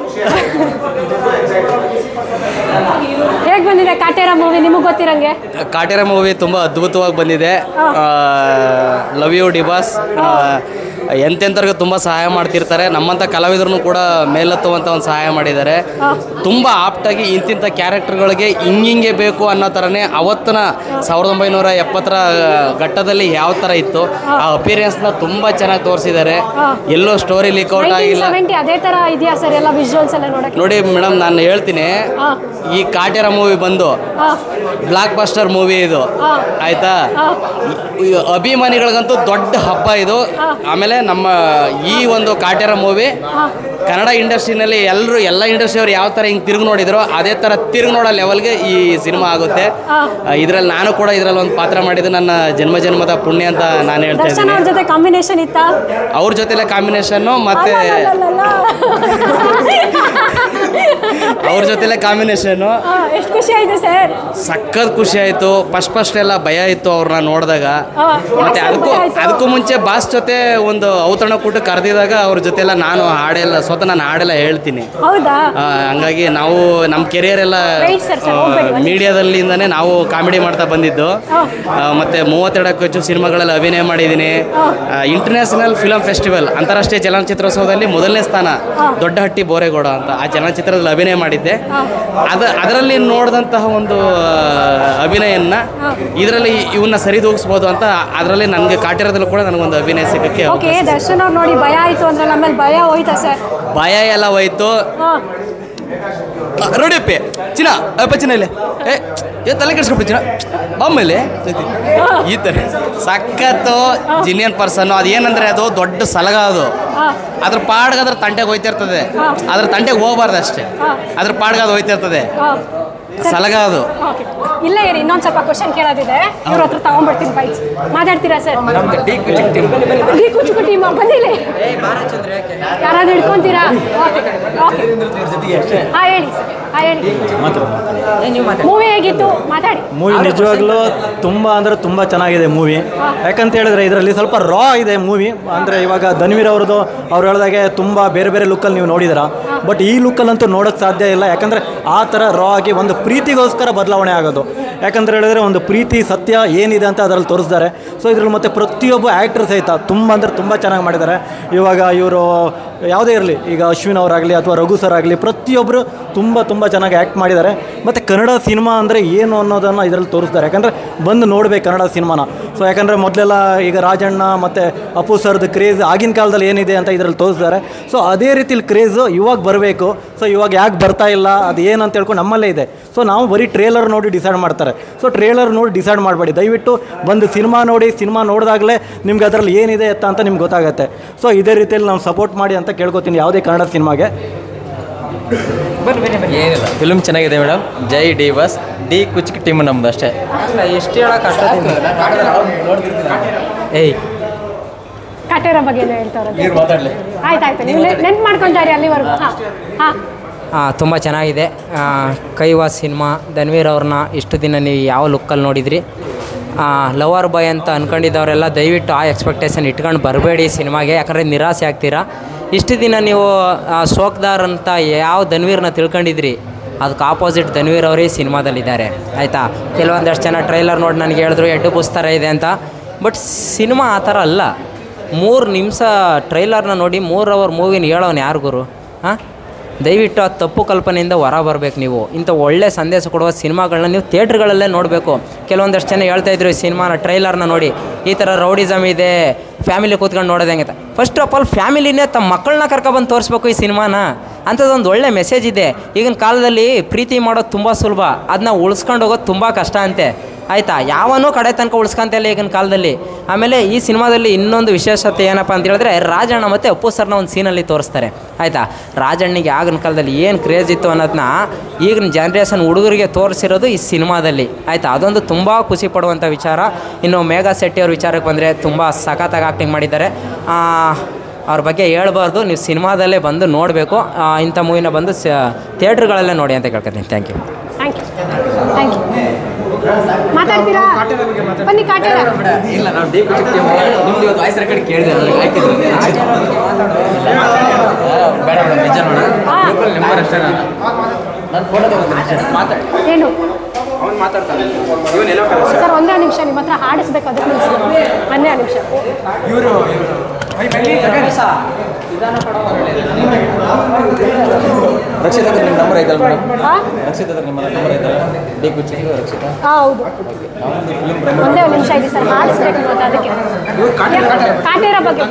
ಹೇಗೆ ಬಂದಿದೆ ಕಾಟೇರ ಮೂವಿ ನಿಮಗೆ ಗೊತ್ತಿರಂಗೆ ಕಾಟೇರ ಮೂವಿ ತುಂಬ ಅದ್ಭುತವಾಗಿ ಬಂದಿದೆ ಲವ್ ಯು ಡಿಬಾಸ್ ಎಂತೆಂಥವ್ರಿಗೆ ತುಂಬ ಸಹಾಯ ಮಾಡ್ತಿರ್ತಾರೆ ನಮ್ಮಂಥ ಕಲಾವಿದ್ರು ಕೂಡ ಮೇಲೆತ್ತುವಂಥ ಒಂದು ಸಹಾಯ ಮಾಡಿದ್ದಾರೆ ತುಂಬ ಆಪ್ಟಾಗಿ ಇಂತಿಂಥ ಕ್ಯಾರೆಕ್ಟರ್ಗಳಿಗೆ ಹಿಂಗಿಂಗೆ ಬೇಕು ಅನ್ನೋ ಥರನೇ ಅವತ್ತಿನ ಸಾವಿರದ ಒಂಬೈನೂರ ಎಪ್ಪತ್ತರ ಘಟ್ಟದಲ್ಲಿ ಯಾವ ಥರ ಇತ್ತು ಆ ಅಪಿರಿಯನ್ಸ್ನ ತುಂಬ ಚೆನ್ನಾಗಿ ತೋರಿಸಿದ್ದಾರೆ ಎಲ್ಲೋ ಸ್ಟೋರಿ ಲೀಕ್ಔಟ್ ನೈನ್ಟೀನ್ ಆಗಿಲ್ಲ ಸೆವೆಂಟಿ ಅದೇ ಥರ ಇದೆಯಾ ಸರ್ ಎಲ್ಲ ವಿಜುವಲ್ಸ್ ಎಲ್ಲ ನೋಡಕ್ಕೆ ನೋಡಿ ಮೇಡಮ್ ನಾನು ಹೇಳ್ತೀನಿ ಹಾಂ ಈ ಕಾಟೇರ ಮೂವಿ ಬಂದು ಹಾಂ ಬ್ಲಾಕ್ ಬಸ್ಟರ್ ಮೂವಿ ಇದು ಹಾಂ ಆಯ್ತಾ ಈ ಅಭಿಮಾನಿಗಳಿಗಂತೂ ದೊಡ್ಡ ಹಬ್ಬ ಇದು ಆಮೇಲೆ ನಮ್ಮ ಈ ಒಂದು ಕಾಟೇರ ಮೂವಿ ಕನ್ನಡ ಇಂಡಸ್ಟ್ರಿನಲ್ಲಿ ಎಲ್ಲರೂ ಎಲ್ಲ ಇಂಡಸ್ಟ್ರಿಯವ್ರು ಯಾವ ಥರ ಹಿಂಗೆ ತಿರುಗಿ ನೋಡಿದ್ರು ಅದೇ ಥರ ತಿರುಗಿ ನೋಡೋ ಲೆವೆಲ್ಗೆ ಈ ಸಿನಿಮಾ ಆಗುತ್ತೆ ಇದರಲ್ಲಿ ನಾನು ಕೂಡ ಇದರಲ್ಲಿ ಒಂದು ಪಾತ್ರ ಮಾಡಿದ್ದು ನನ್ನ ಜನ್ಮ ಜನ್ಮದ ಪುಣ್ಯ ಅಂತ ನಾನು ಹೇಳ್ತಾ ದರ್ಶನ್ ಇದ್ದೀನಿ ಅವ್ರ ಜೊತೆ ಕಾಂಬಿನೇಷನ್ ಇತ್ತಾ ಅವ್ರ ಜೊತೆಲೆ ಕಾಂಬಿನೇಷನ್ನು ಮತ್ತೆ ಅವ್ರ ಜೊತೆಲೆ ಕಾಂಬಿನೇಷನ್ನು ಎಷ್ಟು ಖುಷಿ ಆಯ್ತು ಸರ್ ಸಖತ್ ಖುಷಿ ಆಯಿತು ಫಸ್ಟ್ ಫಸ್ಟ್ ಎಲ್ಲ ಭಯ ಇತ್ತು ಅವ್ರನ್ನ ನೋಡಿದಾಗ ಮತ್ತೆ ಅದಕ್ಕೂ ಅದಕ್ಕೂ ಮುಂಚೆ ಬಾಸ್ ಜೊತೆ ಒಂದು ಔತಣ ಕೂಟ ಕರೆದಿದಾಗ ಅವ್ರ ಜೊತೆಲ್ಲ ನಾನು ಹಾಡೆಲ್ಲ ಸ್ವತಃ ನಾನು ಹಾಡೆಲ್ಲ ಹೇಳ್ತೀನಿ ಹೌದಾ ಆ, ಹಂಗಾಗಿ ನಾವು ನಮ್ಮ ಕೆರಿಯರ್ ಎಲ್ಲ Wait sir, sir, ಹೋಗ್ಬೇಡಿ, ಒಂದ್ ನಿಮಿಷ. ಮೀಡಿಯಾದಲ್ಲಿಂದನೇ ನಾವು ಕಾಮಿಡಿ ಮಾಡ್ತಾ ಬಂದಿದ್ದು ಆ, ಮತ್ತೆ ಮೂವತ್ತೆರಡಕ್ಕೂ ಹೆಚ್ಚು ಸಿನಿಮಾಗಳಲ್ಲಿ ಅಭಿನಯ ಮಾಡಿದ್ದೀನಿ ಇಂಟರ್ನ್ಯಾಷನಲ್ ಫಿಲಮ್ ಫೆಸ್ಟಿವಲ್ ಅಂತಾರಾಷ್ಟ್ರೀಯ ಚಲನಚಿತ್ರೋತ್ಸವದಲ್ಲಿ ಮೊದಲನೇ ಸ್ಥಾನ ದೊಡ್ಡಹಟ್ಟಿ ಬೋರೇಗೌಡ ಅಂತ ಆ ಚಲನಚಿತ್ರದಲ್ಲಿ ಅಭಿನಯ ಮಾಡಿದ್ದೆ ಅದ ಅದರಲ್ಲಿ ನೋಡಿದಂತಹ ಒಂದು ಆ, ಅಭಿನಯನ ಇದರಲ್ಲಿ ಇವನ್ನ ಸರಿದೂಗಿಸ್ಬೋದು ಅಂತ ಅದರಲ್ಲಿ ನನಗೆ ಕಾಟಿರೋದ್ರಲ್ಲೂ ಕೂಡ ನನಗೊಂದು ಅಭಿನಯ ಸಿಗೋಕ್ಕೆ ಓಕೆ ದರ್ಶನ್ ಅವ್ರು ನೋಡಿ ಭಯ ಆಯ್ತು ಅಂದ್ರೆ ಆಮೇಲೆ ಭಯ ಹೋಯ್ತಾ ಸರ್ ಭಯ ಎಲ್ಲ ಹೋಯ್ತು ಹಾಂ ರೋಡಿಯಪ್ಪೆ ಚಿನ್ನ ಅಪ್ಪ ಚಿನ್ನ ಇಲ್ಲಿ ಏ ಏ ತಲೆ ಕೆಡ್ಸ್ಕೊಬಿಡಿ ಚಿನ್ನ ಬಾಮೇಲೆ ಈ ಥರ ಸಖತ್ತು ಜಿನಿಯನ್ ಪರ್ಸನ್ ಅದು ಏನಂದ್ರೆ ಅದು ದೊಡ್ಡ ಸಲಗ ಅದು ಅದ್ರ ಪಾಡ್ಗೆ ಅದ್ರ ತಂಟೆಗೆ ಹೋಯ್ತಿರ್ತದೆ ಅದ್ರ ತಂಟೆಗೆ ಹೋಗ್ಬಾರ್ದು ಅಷ್ಟೇ ಅದ್ರ ಪಾಡ್ಗೆ ಅದು ಹೋಯ್ತಿರ್ತದೆ ಸಲಗ ಅದು ಓಕೆ ಇಲ್ಲ ಇರಿ ಇನ್ನೊಂದು ಸ್ವಲ್ಪ ಕ್ವಶನ್ ಕೇಳೋದಿದೆ ಇವ್ರ ಹತ್ರ ತಗೊಂಡ್ಬಿಡ್ತೀನಿ ಬೈಕ್ಸ್ ಮಾತಾಡ್ತೀರಾ ಸರ್ ಡಿ ಕುಚುಕು ಟೀಮ್ ಬಂದಿಲ್ಲ ಯಾರಾದ್ರೂ ಹಿಡ್ಕೊಂತೀರಾ ಓಕೆ ಓಕೆ ಹಾಂ ಹೇಳಿ ಸರ್ ಹಾಂ ಹೇಳಿ ಮೂವಿ ಹೇಗಿತ್ತು ಮಾತಾಡಿ ಮೂವಿ ನಿಜವಾಗ್ಲೂ ತುಂಬ ಅಂದರೆ ತುಂಬ ಚೆನ್ನಾಗಿದೆ ಮೂವಿ ಯಾಕಂತ ಹೇಳಿದ್ರೆ ಇದರಲ್ಲಿ ಸ್ವಲ್ಪ ರಾ ಇದೆ ಮೂವಿ ಅಂದರೆ ಇವಾಗ ಧನ್ವೀರ್ ಅವ್ರದ್ದು ಅವ್ರು ಹೇಳ್ದಾಗೆ ತುಂಬ ಬೇರೆ ಬೇರೆ ಲುಕ್ಕಲ್ಲಿ ನೀವು ನೋಡಿದಿರ ಬಟ್ ಈ ಲುಕ್ಕಲ್ಲಂತೂ ನೋಡೋಕ್ಕೆ ಸಾಧ್ಯ ಇಲ್ಲ ಯಾಕಂದರೆ ಆ ಥರ ರಾ ಆಗಿ ಒಂದು ಪ್ರೀತಿಗೋಸ್ಕರ ಬದಲಾವಣೆ ಆಗೋದು ಯಾಕಂದ್ರೆ ಹೇಳಿದ್ರೆ ಒಂದು ಪ್ರೀತಿ ಸತ್ಯ ಏನಿದೆ ಅಂತ ಅದರಲ್ಲಿ ತೋರಿಸ್ತಾರೆ ಸೊ ಇದ್ರಲ್ಲಿ ಮತ್ತೆ ಪ್ರತಿಯೊಬ್ಬ ಆ್ಯಕ್ಟರ್ ಸಹಿತ ತುಂಬ ಅಂದರೆ ತುಂಬ ಚೆನ್ನಾಗಿ ಮಾಡಿದ್ದಾರೆ ಇವಾಗ ಇವರು ಯಾವುದೇ ಇರಲಿ ಈಗ ಅಶ್ವಿನ್ ಅವರಾಗಲಿ ಅಥವಾ ರಘು ಸರ್ ಆಗಲಿ ಪ್ರತಿಯೊಬ್ಬರು ತುಂಬ ತುಂಬ ಚೆನ್ನಾಗಿ ಆ್ಯಕ್ಟ್ ಮಾಡಿದ್ದಾರೆ ಮತ್ತು ಕನ್ನಡ ಸಿನಿಮಾ ಅಂದರೆ ಏನು ಅನ್ನೋದನ್ನು ಇದರಲ್ಲಿ ತೋರಿಸ್ತಾರೆ ಯಾಕಂದರೆ ಬಂದು ನೋಡ್ಬೇಕು ಕನ್ನಡ ಸಿನಿಮಾನ ಸೊ ಯಾಕಂದರೆ ಮೊದಲೆಲ್ಲ ಈಗ ರಾಜಣ್ಣ ಮತ್ತು ಅಪ್ಪು ಸರ್ದು ಕ್ರೇಜ್ ಆಗಿನ ಕಾಲದಲ್ಲಿ ಏನಿದೆ ಅಂತ ಇದರಲ್ಲಿ ತೋರಿಸ್ತಾರೆ ಸೊ ಅದೇ ರೀತಿಲಿ ಕ್ರೇಜು ಇವಾಗ ಬರಬೇಕು ಸೊ ಇವಾಗ ಯಾಕೆ ಬರ್ತಾ ಇಲ್ಲ ಅದು ಏನು ಅಂತ ಹೇಳ್ಕೊಂಡು ನಮ್ಮಲ್ಲೇ ಇದೆ ಸೊ ನಾವು ಬರೀ ಟ್ರೇಲರ್ ನೋಡಿ ಡಿಸೈಡ್ ಮಾಡ್ತಾರೆ ಸೊ ಟ್ರೇಲರ್ ನೋಡಿ ಡಿಸೈಡ್ ಮಾಡಬೇಡಿ ದಯವಿಟ್ಟು ಬಂದು ಸಿನಿಮಾ ನೋಡಿ ಸಿನಿಮಾ ನೋಡಿದಾಗಲೇ ನಿಮ್ಗೆ ಅದರಲ್ಲಿ ಏನಿದೆ ಅಂತ ಅಂತ ನಿಮ್ಗೆ ಗೊತ್ತಾಗುತ್ತೆ ಸೊ ಇದೇ ರೀತಿಯಲ್ಲಿ ನಾವು ಸಪೋರ್ಟ್ ಮಾಡಿ ಅಂತ ಕೇಳ್ಕೊತೀನಿ ಯಾವುದೇ ಕನ್ನಡ ಸಿನಿಮಾಗೆ ಏನಿಲ್ಲ ಫಿಲ್ಮ್ ಚೆನ್ನಾಗಿದೆ ಮೇಡಮ್ ಜೈ D boss D Kuchku team ನಮ್ದು ಅಷ್ಟೇ ಎಷ್ಟು ಹೇಳಕ್ಕೆ ಅಷ್ಟ ಏಯ್ ಕಾಟೇರ ಬಗ್ಗೆ ಏನು ಹೇಳ್ತಾರೆ ನೀರು ಮಾತಾಡಲಿ ಆಯ್ತು ಆಯ್ತು ನೀವು ನೆನ್ಪು ಮಾಡ್ಕೊಂತಾರೆ ಅಲ್ಲಿವರೆಗೂ ಹಾಂ ಹಾಂ ತುಂಬ ಚೆನ್ನಾಗಿದೆ ಆ, ಕೈವಾ ಸಿನಿಮಾ ಧನ್ವೀರ್ ಅವ್ರನ್ನ ಇಷ್ಟು ದಿನ ನೀವು ಯಾವ ಲುಕ್ಕಲ್ಲಿ ನೋಡಿದ್ರಿ ಲವರ್ ಬಾಯ್ ಅಂತ ಅಂದ್ಕೊಂಡಿದ್ದವರೆಲ್ಲ ದಯವಿಟ್ಟು ಆ ಎಕ್ಸ್ಪೆಕ್ಟೇಷನ್ ಇಟ್ಕೊಂಡು ಬರಬೇಡಿ ಸಿನಿಮಾಗೆ ಯಾಕಂದರೆ ನಿರಾಸೆ ಆಗ್ತೀರಾ ಇಷ್ಟು ದಿನ ನೀವು ಆ, ಶೋಕ್ದಾರ್ ಅಂತ ಯಾವ ಧನ್ವೀರ್ನ ತಿಳ್ಕೊಂಡಿದ್ರಿ ಅದಕ್ಕೆ ಆಪೋಸಿಟ್ ಧನ್ವೀರ್ ಅವರೇ ಸಿನಿಮಾದಲ್ಲಿದ್ದಾರೆ ಆಯಿತಾ ಕೆಲವೊಂದಷ್ಟು ಜನ ಟ್ರೈಲರ್ ನೋಡಿ ನನಗೆ ಹೇಳಿದ್ರು ಎಡ್ಡು ಪುಸ್ತರ ಇದೆ ಅಂತ ಬಟ್ ಸಿನಿಮಾ ಆ ಥರ ಅಲ್ಲ ಮೂರು ನಿಮಿಷ ಟ್ರೈಲರ್ನ ನೋಡಿ ಮೂರು ಅವರ್ ಮೂವಿನ ಹೇಳೋನು ಯಾರು ಗುರು ಹಾಂ ದಯವಿಟ್ಟು ಆ ತಪ್ಪು ಕಲ್ಪನೆಯಿಂದ ಹೊರ ಬರಬೇಕು ನೀವು ಇಂಥ ಒಳ್ಳೆ ಸಂದೇಶ ಕೊಡುವ ಸಿನಿಮಾಗಳನ್ನ ನೀವು ಥಿಯೇಟ್ರ್ಗಳಲ್ಲೇ ನೋಡಬೇಕು ಕೆಲವೊಂದಷ್ಟು ಜನ ಹೇಳ್ತಾ ಇದ್ರು ಈ ಸಿನಿಮಾನ ಟ್ರೈಲರ್ನ ನೋಡಿ ಈ ಥರ ರೌಡಿಸಮ್ ಇದೆ ಫ್ಯಾಮಿಲಿ ಕೂತ್ಕೊಂಡು ನೋಡೋದು ಹೆಂಗೆ ಅಂತ ಫಸ್ಟ್ ಆಫ್ ಆಲ್ ಫ್ಯಾಮಿಲಿನೇ ತಮ್ಮ ಮಕ್ಕಳನ್ನ ಕರ್ಕೊಬಂದು ತೋರಿಸ್ಬೇಕು ಈ ಸಿನಿಮಾನ ಅಂಥದ್ದೊಂದು ಒಳ್ಳೆ ಮೆಸೇಜ್ ಇದೆ ಈಗಿನ ಕಾಲದಲ್ಲಿ ಪ್ರೀತಿ ಮಾಡೋದು ತುಂಬ ಸುಲಭ ಅದನ್ನ ಉಳಿಸ್ಕೊಂಡು ಹೋಗೋದು ತುಂಬ ಕಷ್ಟ ಅಂತೆ ಆಯಿತಾ ಯಾವನೂ ಕಡೆ ತನಕ ಉಳಿಸ್ಕೊಂತ ಇಲ್ಲ ಈಗಿನ ಕಾಲದಲ್ಲಿ ಆಮೇಲೆ ಈ ಸಿನಿಮಾದಲ್ಲಿ ಇನ್ನೊಂದು ವಿಶೇಷತೆ ಏನಪ್ಪ ಅಂತ ಹೇಳಿದ್ರೆ ರಾಜಣ್ಣ ಮತ್ತು ಅಪ್ಪು ಸರ್ನ ಒಂದು ಸೀನಲ್ಲಿ ತೋರಿಸ್ತಾರೆ ಆಯಿತಾ ರಾಜಣ್ಣಿಗೆ ಆಗಿನ ಕಾಲದಲ್ಲಿ ಏನು ಕ್ರೇಜ್ ಇತ್ತು ಅನ್ನೋದನ್ನ ಈಗಿನ ಜನ್ರೇಷನ್ ಹುಡುಗರಿಗೆ ತೋರಿಸಿರೋದು ಈ ಸಿನಿಮಾದಲ್ಲಿ ಆಯಿತಾ ಅದೊಂದು ತುಂಬ ಖುಷಿ ಪಡುವಂಥ ವಿಚಾರ ಇನ್ನು ಮೇಘಾ ಶೆಟ್ಟಿ ಅವ್ರ ವಿಚಾರಕ್ಕೆ ಬಂದರೆ ತುಂಬ ಸಖತ್ತಾಗಿ ಆ್ಯಕ್ಟಿಂಗ್ ಮಾಡಿದ್ದಾರೆ ಆ, ಅವ್ರ ಬಗ್ಗೆ ಹೇಳ್ಬಾರ್ದು ನೀವು ಸಿನಿಮಾದಲ್ಲೇ ಬಂದು ನೋಡಬೇಕು ಇಂಥ ಮೂವಿನ ಬಂದು ಸ ಥಿಯೇಟ್ರ್ಗಳಲ್ಲೇ ನೋಡಿ ಅಂತ ಕೇಳ್ಕೊತೀನಿ thank you thank you thank you ಮಾತಾಡ್ತೀರಾ ಬನ್ನಿ ಕಾಟೇರ ಇಲ್ಲ ನಾವು ಡಿ ಕುಚ್ಕ್ ಟೀಮ್ ನಿಮ್ದು ಇವತ್ತು ವಾಯ್ಸ್ ರೆಕಾರ್ಡ್ ಕೇಳಿದೆ ನನಗೆ ಹಾಕಿದ್ರು ಬೇಡ ಮೇಡಮ್ ನಿಜ ನೋಡ ನಂಬರ್ ಅಷ್ಟೇ ನಾನು ಫೋಟೋ ತಗೋತೀನಿ ಅಷ್ಟೇ ಮಾತಾಡಿ ಏನು ಅವ್ನು ಮಾತಾಡ್ತಾನೆ ಇವನು ಎಲ್ಲೋ ಸರ್ ಒಂದೇ ನಿಮಿಷ ನಿಮ್ಮ ಹತ್ರ ಹಾಡಿಸ್ಬೇಕು ಅದಕ್ಕೆ ನಿಲ್ಸಿ. ಒಂದೇ ನಿಮಿಷ ಇವರು ರಕ್ಷಿತ ಹತ್ರ ನಿಮ್ಮ ನಂಬರ್ ಐತಲ್ಲ ಮೇಡಮ್ ರಕ್ಷಿತ ಹತ್ರ ನಿಮ್ಮ ನಂಬರ್ ಐತಲ್ಲ ಡಿ ಕುಚ್ಚಿಗೆ ರಕ್ಷಿತ ಹಾಂ ಹೌದು ಒಂದೇ ಒಂದು ನಿಮಿಷ ಇದೆ ಸರ್ ಹಾಡಿಸ್ಬೇಕು ಮತ್ತೆ ಅದಕ್ಕೆ ಕಾಟೇರ ಬಗ್ಗೆ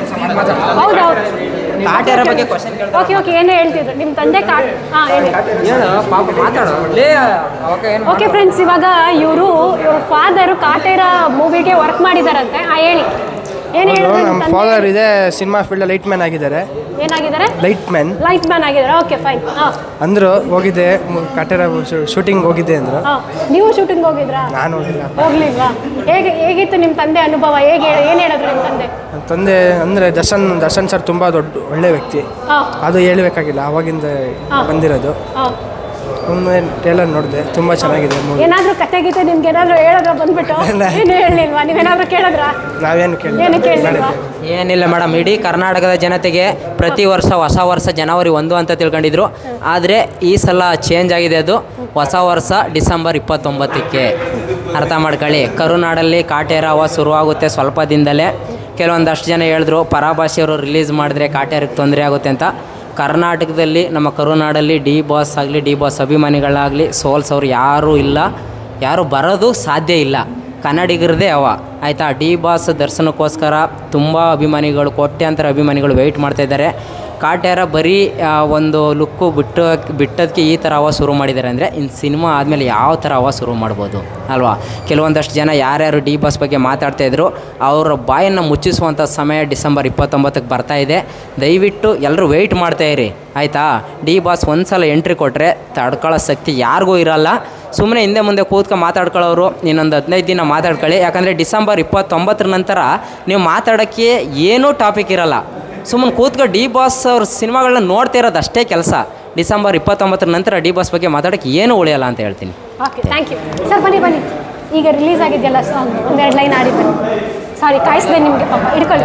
ಹೌದು ಹೌದು ಕಾಟೇರ ಬಗ್ಗೆ ಕ್ವಶನ್ ಓಕೆ ಓಕೆ ಏನು ಹೇಳ್ತಿದ್ರು ನಿಮ್ಮ ತಂದೆ ಕಾ ಹಾಂ ಹೇಳಿ ಹೇಳು ಪಾಪ ಮಾತಾಡೋ ಲೇ ಅವಾಗ ಏನು ಓಕೆ ಫ್ರೆಂಡ್ಸ್ ಇವಾಗ ಇವರು ಇವ್ರ ಫಾದರು ಕಾಟೇರ ಮೂವಿಗೆ ವರ್ಕ್ ಮಾಡಿದಾರಂತೆ ಹಾಂ ಹೇಳಿ ಏನು ಹೇಳಿದ್ರು ನಮ್ಮ ನಿಮ್ಮ ತಂದೆ? ಫಾದರ್ ಇದೆ ಸಿನಿಮಾ ಫೀಲ್ಡ್ ಲೈಟ್ ಮ್ಯಾನ್ ಆಗಿದ್ದಾರೆ ಏನಾಗಿದ್ದಾರೆ ಲೈಟ್ ಮ್ಯಾನ್ ಲೈಟ್ ಮ್ಯಾನ್ ಆಗಿದ್ದಾರೆ ಓಕೆ ಫೈನ್ ಹಾಂ ಅಂದ್ರು ಹೋಗಿದ್ದೆ ಮು- ಕಟ್ಟಡ ಶೂಟಿಂಗ್ ಹೋಗಿದ್ದೆ ಅಂದ್ರು ಹಾಂ ನೀವು ಶೂಟಿಂಗ್ ಹೋಗಿದ್ರಾ ನಾನು ಹೋಗಿಲ್ಲ ಹೋಗ್ಲಿಲ್ವಾ ಹೇಗೆ ಹೇಗಿತ್ತು ನಿಮ್ಮ ತಂದೆ ಅನುಭವ ಹೇಗೆ ಏನು ಹೇಳಿದ್ರು ನಿಮ್ಮ ತಂದೆ ನನ್ನ ತಂದೆ ಅಂದರೆ ದರ್ಶನ್ ದರ್ಶನ್ ಸರ್ ತುಂಬ ದೊಡ್ಡ ಒಳ್ಳೆ ವ್ಯಕ್ತಿ ಹಾಂ ಅದು ಹೇಳಬೇಕಾಗಿಲ್ಲ ಅವಾಗಿಂದ ಹಾ. ಬಂದಿರೋದು ಹಾಂ ಒಮ್ಮೆ ಟೇಲರ್ ನೋಡಿದೆ ತುಂಬ ಚೆನ್ನಾಗಿದೆ ಮೂವಿ ಏನಾದರೂ ಕತೆ ಗೀತೆ ನಿಮ್ಗೆ ಏನಾದರೂ ಹೇಳಿದ್ರ ಬಂದ್ಬಿಟ್ಟು ಏನು ಹೇಳಿಲ್ವಾ ನೀವೇನಾದರೂ ಕೇಳಿದ್ರಾ ನಾವೇನು ಕೇಳಿ ಏನು ಕೇಳಿಲ್ವಾ ಏನಿಲ್ಲ ಮೇಡಮ್ ಇಡೀ ಕರ್ನಾಟಕದ ಜನತೆಗೆ ಪ್ರತಿ ವರ್ಷ ಹೊಸ ವರ್ಷ ಜನವರಿ ಒಂದು ಅಂತ ತಿಳ್ಕೊಂಡಿದ್ರು ಆದರೆ ಈ ಸಲ ಚೇಂಜ್ ಆಗಿದೆ ಅದು ಹೊಸ ವರ್ಷ ಡಿಸೆಂಬರ್ ಇಪ್ಪತ್ತೊಂಬತ್ತಕ್ಕೆ ಅರ್ಥ ಮಾಡ್ಕೊಳ್ಳಿ ಕರುನಾಡಲ್ಲಿ ಕಾಟೇರ ಹವ ಶುರುವಾಗುತ್ತೆ ಸ್ವಲ್ಪ ದಿನದಲ್ಲೇ ಕೆಲವೊಂದಷ್ಟು ಜನ ಹೇಳಿದ್ರು ಪರಾಭಾಷೆಯವರು ರಿಲೀಸ್ ಮಾಡಿದ್ರೆ ಕಾಟೇರಕ್ಕೆ ತೊಂದರೆ ಆಗುತ್ತೆ ಅಂತ ಕರ್ನಾಟಕದಲ್ಲಿ ನಮ್ಮ ಕರುನಾಡಲ್ಲಿ ಡಿ ಬಾಸ್ ಆಗಲಿ ಡಿ ಬಾಸ್ ಅಭಿಮಾನಿಗಳಾಗಲಿ ಸೋಲ್ಸೋರು ಯಾರೂ ಇಲ್ಲ ಯಾರು ಬರೋದು ಸಾಧ್ಯ ಇಲ್ಲ ಕನ್ನಡಿಗರದೇ ಅವ ಆಯಿತಾ ಡಿ ಬಾಸ್ ದರ್ಶನಕ್ಕೋಸ್ಕರ ತುಂಬ ಅಭಿಮಾನಿಗಳು ಕೋಟ್ಯಾಂತರ ಅಭಿಮಾನಿಗಳು ವೆಯ್ಟ್ ಮಾಡ್ತಾ ಇದ್ದಾರೆ ಕಾಟ್ಯಾರ ಬರೀ ಆ, ಒಂದು ಲುಕ್ಕು ಬಿಟ್ಟು ಬಿಟ್ಟದಕ್ಕೆ ಈ ಥರ ಹವ ಶುರು ಮಾಡಿದ್ದಾರೆ ಅಂದರೆ ಇನ್ನು ಸಿನಿಮಾ ಆದಮೇಲೆ ಯಾವ ಥರ ಹವ ಶುರು ಮಾಡ್ಬೋದು ಅಲ್ವಾ ಕೆಲವೊಂದಷ್ಟು ಜನ ಯಾರ್ಯಾರು ಡಿ ಬಾಸ್ ಬಗ್ಗೆ ಮಾತಾಡ್ತಾ ಇದ್ರು ಅವರ ಬಾಯನ್ನು ಮುಚ್ಚಿಸುವಂಥ ಸಮಯ ಡಿಸೆಂಬರ್ ಇಪ್ಪತ್ತೊಂಬತ್ತಕ್ಕೆ ಬರ್ತಾ ಇದೆ ದಯವಿಟ್ಟು ಎಲ್ಲರೂ ವೆಯ್ಟ್ ಮಾಡ್ತಾ ಇರಿ ಆಯಿತಾ ಡಿ ಬಾಸ್ ಒಂದು ಸಲ ಎಂಟ್ರಿ ಕೊಟ್ಟರೆ ತಡ್ಕೊಳ್ಳೋ ಶಕ್ತಿ ಯಾರಿಗೂ ಇರಲ್ಲ ಸುಮ್ಮನೆ ಹಿಂದೆ ಮುಂದೆ ಕೂತ್ಕೊಂಡು ಮಾತಾಡ್ಕೊಳ್ಳೋರು ಇನ್ನೊಂದು ಹದಿನೈದು ದಿನ ಮಾತಾಡ್ಕೊಳ್ಳಿ ಯಾಕಂದರೆ ಡಿಸೆಂಬರ್ ಇಪ್ಪತ್ತೊಂಬತ್ತರ ನಂತರ ನೀವು ಮಾತಾಡೋಕ್ಕೆ ಏನೂ ಟಾಪಿಕ್ ಇರಲ್ಲ ಸುಮ್ಮನೆ ಕೂತ್ಕೊಂಡು ಡಿ ಬಾಸ್ ಅವ್ರ ಸಿನಿಮಾಗಳನ್ನ ನೋಡ್ತಾ ಇರೋದು ಅಷ್ಟೇ ಕೆಲಸ ಡಿಸೆಂಬರ್ ಇಪ್ಪತ್ತೊಂಬತ್ತರ ನಂತರ ಡಿ ಬಾಸ್ ಬಗ್ಗೆ ಮಾತಾಡೋಕ್ಕೆ ಏನೂ ಉಳಿಯಲ್ಲ ಅಂತ ಹೇಳ್ತೀನಿ ಓಕೆ ಥ್ಯಾಂಕ್ ಯು ಸರ್ ಬನ್ನಿ ಬನ್ನಿ ಈಗ ರಿಲೀಸ್ ಆಗಿದೆಯಲ್ಲ ಸಾಂಗ್ ಒಂದೆರಡು ಲೈನ್ ಆಡಿ ಬನ್ನಿ ಸಾರಿ ಕಾಯಿಸ್ದೆ ನಿಮಗೆ ಪಾಪ ಹಿಡ್ಕೊಳ್ಳಿ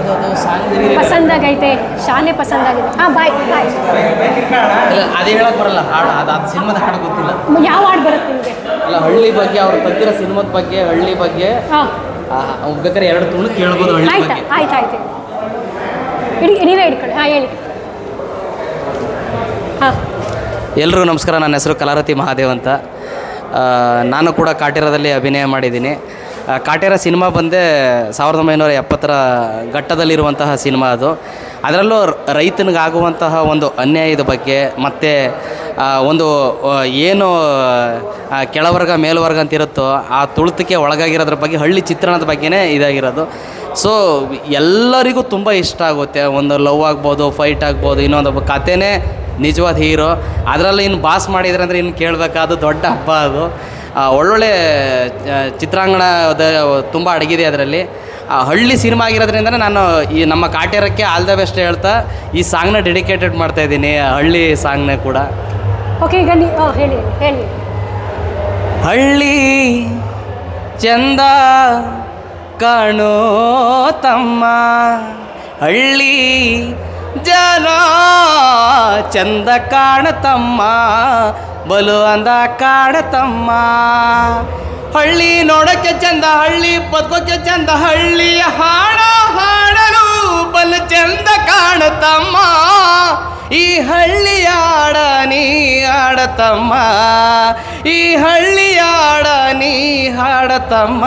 ಪಸಂದಾಗೈತೆ ಶಾಲೆ ಪಸಂದಾಗಿದೆ ಹಾಂ ಬಾಯ್ ಬಾಯ್ ಇಲ್ಲ ಅದೇ ಹೇಳಕ್ ಬರಲ್ಲ ಹಾಡು ಅದು ಅದು ಸಿನಿಮಾದ ಹಾಡು ಗೊತ್ತಿಲ್ಲ ಯಾವ ಹಾಡು ಬರುತ್ತೆ ನಿಮಗೆ ಅಲ್ಲ ಹಳ್ಳಿ ಬಗ್ಗೆ ಅವ್ರು ತೆಗ್ದಿರೋ ಸಿನಿಮಾದ ಬಗ್ಗೆ ಹಳ್ಳಿ ಬಗ್ಗೆ ಹಾಂ ಆ, ಬೇಕಾದ್ರೆ ಎರಡು ತುಣುಕ್ ಹೇಳ್ಬೋದು ಹಳ್ಳಿ ಆಯ್ತಾ ಬಗ್ಗೆ ಆಯ್ತು ಆಯ್ತು ಇಡಿ ನೀವೇ ಹಿಡ್ಕೊಳ್ಳಿ ಹಾಂ ಹೇಳಿ ಹಾಂ ಎಲ್ರಿಗೂ ನಮಸ್ಕಾರ ನನ್ನ ಹೆಸರು ಕಲಾರತಿ ಮಹಾದೇವ್ ಅಂತ ಆ, ನಾನು ಕೂಡ ಕಾಟೇರದಲ್ಲಿ ಅಭಿನಯ ಮಾಡಿದ್ದೀನಿ ಆ, ಕಾಟೇರ ಸಿನಿಮಾ ಬಂದೇ ಸಾವಿರದ ಒಂಬೈನೂರ ಎಪ್ಪತ್ತರ ಘಟ್ಟದಲ್ಲಿರುವಂತಹ ಸಿನಿಮಾ ಅದು ಅದರಲ್ಲೂ ರೈತನಿಗಾಗುವಂತಹ ಒಂದು ಅನ್ಯಾಯದ ಬಗ್ಗೆ ಮತ್ತು ಆ, ಒಂದು ಆ, ಏನು ಆ, ಕೆಳವರ್ಗ ಮೇಲ್ವರ್ಗ ಅಂತ ಇರುತ್ತೋ ಆ ತುಳಿತಕ್ಕೆ ಒಳಗಾಗಿರೋದ್ರ ಬಗ್ಗೆ ಹಳ್ಳಿ ಚಿತ್ರಣದ ಬಗ್ಗೆನೇ ಇದಾಗಿರೋದು ಸೊ ಎಲ್ಲರಿಗೂ ತುಂಬ ಇಷ್ಟ ಆಗುತ್ತೆ ಒಂದು ಲವ್ ಆಗ್ಬೋದು ಫೈಟ್ ಆಗ್ಬೋದು ಇನ್ನೊಂದು ಕಥೆನೇ ನಿಜವಾದ ಹೀರೋ ಅದರಲ್ಲಿ ಇನ್ನು ಬಾಸ್ ಮಾಡಿದ್ರೆ ಅಂದರೆ ಇನ್ನು ಕೇಳಬೇಕಾದ ದೊಡ್ಡ ಹಬ್ಬ ಅದು ಆ, ಒಳ್ಳೊಳ್ಳೆ ಆ, ಚಿತ್ರಾಂಗಣದ ತುಂಬ ಅಡಗಿದೆ ಅದರಲ್ಲಿ ಆ, ಹಳ್ಳಿ ಸಿನಿಮಾ ಆಗಿರೋದ್ರಿಂದ ನಾನು ಈ ನಮ್ಮ ಕಾಟೇರಕ್ಕೆ ಆಲ್ ದ ಬೆಸ್ಟ್ ಹೇಳ್ತಾ ಈ ಸಾಂಗ್ನ ಡೆಡಿಕೇಟೆಡ್ ಮಾಡ್ತಾ ಇದ್ದೀನಿ ಹಳ್ಳಿ ಸಾಂಗ್ನ ಕೂಡ ಓಕೆ ಈಗ ನೀವು ಹಾಂ ಹೇಳಿ ಹೇಳಿ ಹಳ್ಳಿ ಚಂದ ಕಾಣೋ ತಮ್ಮ ಹಳ್ಳಿ ಜನ ಚಂದ ಕಾಣತಮ್ಮ ಬಲು ಅಂದ ಕಾಣತಮ್ಮ ಹಳ್ಳಿ ನೋಡಕ್ಕೆ ಚಂದ ಹಳ್ಳಿ ಬದುಕೋಕೆ ಚಂದ ಹಳ್ಳಿಯ ಹಾಡ ಹಾಡಲು ಬಲು ಚಂದ ಕಾಣತಮ್ಮ ಈ ಹಳ್ಳಿಯಾಡ ನೀ ಆಡತಮ್ಮ ಈ ಹಳ್ಳಿಯಾಡ ನೀ ಹಾಡತಮ್ಮ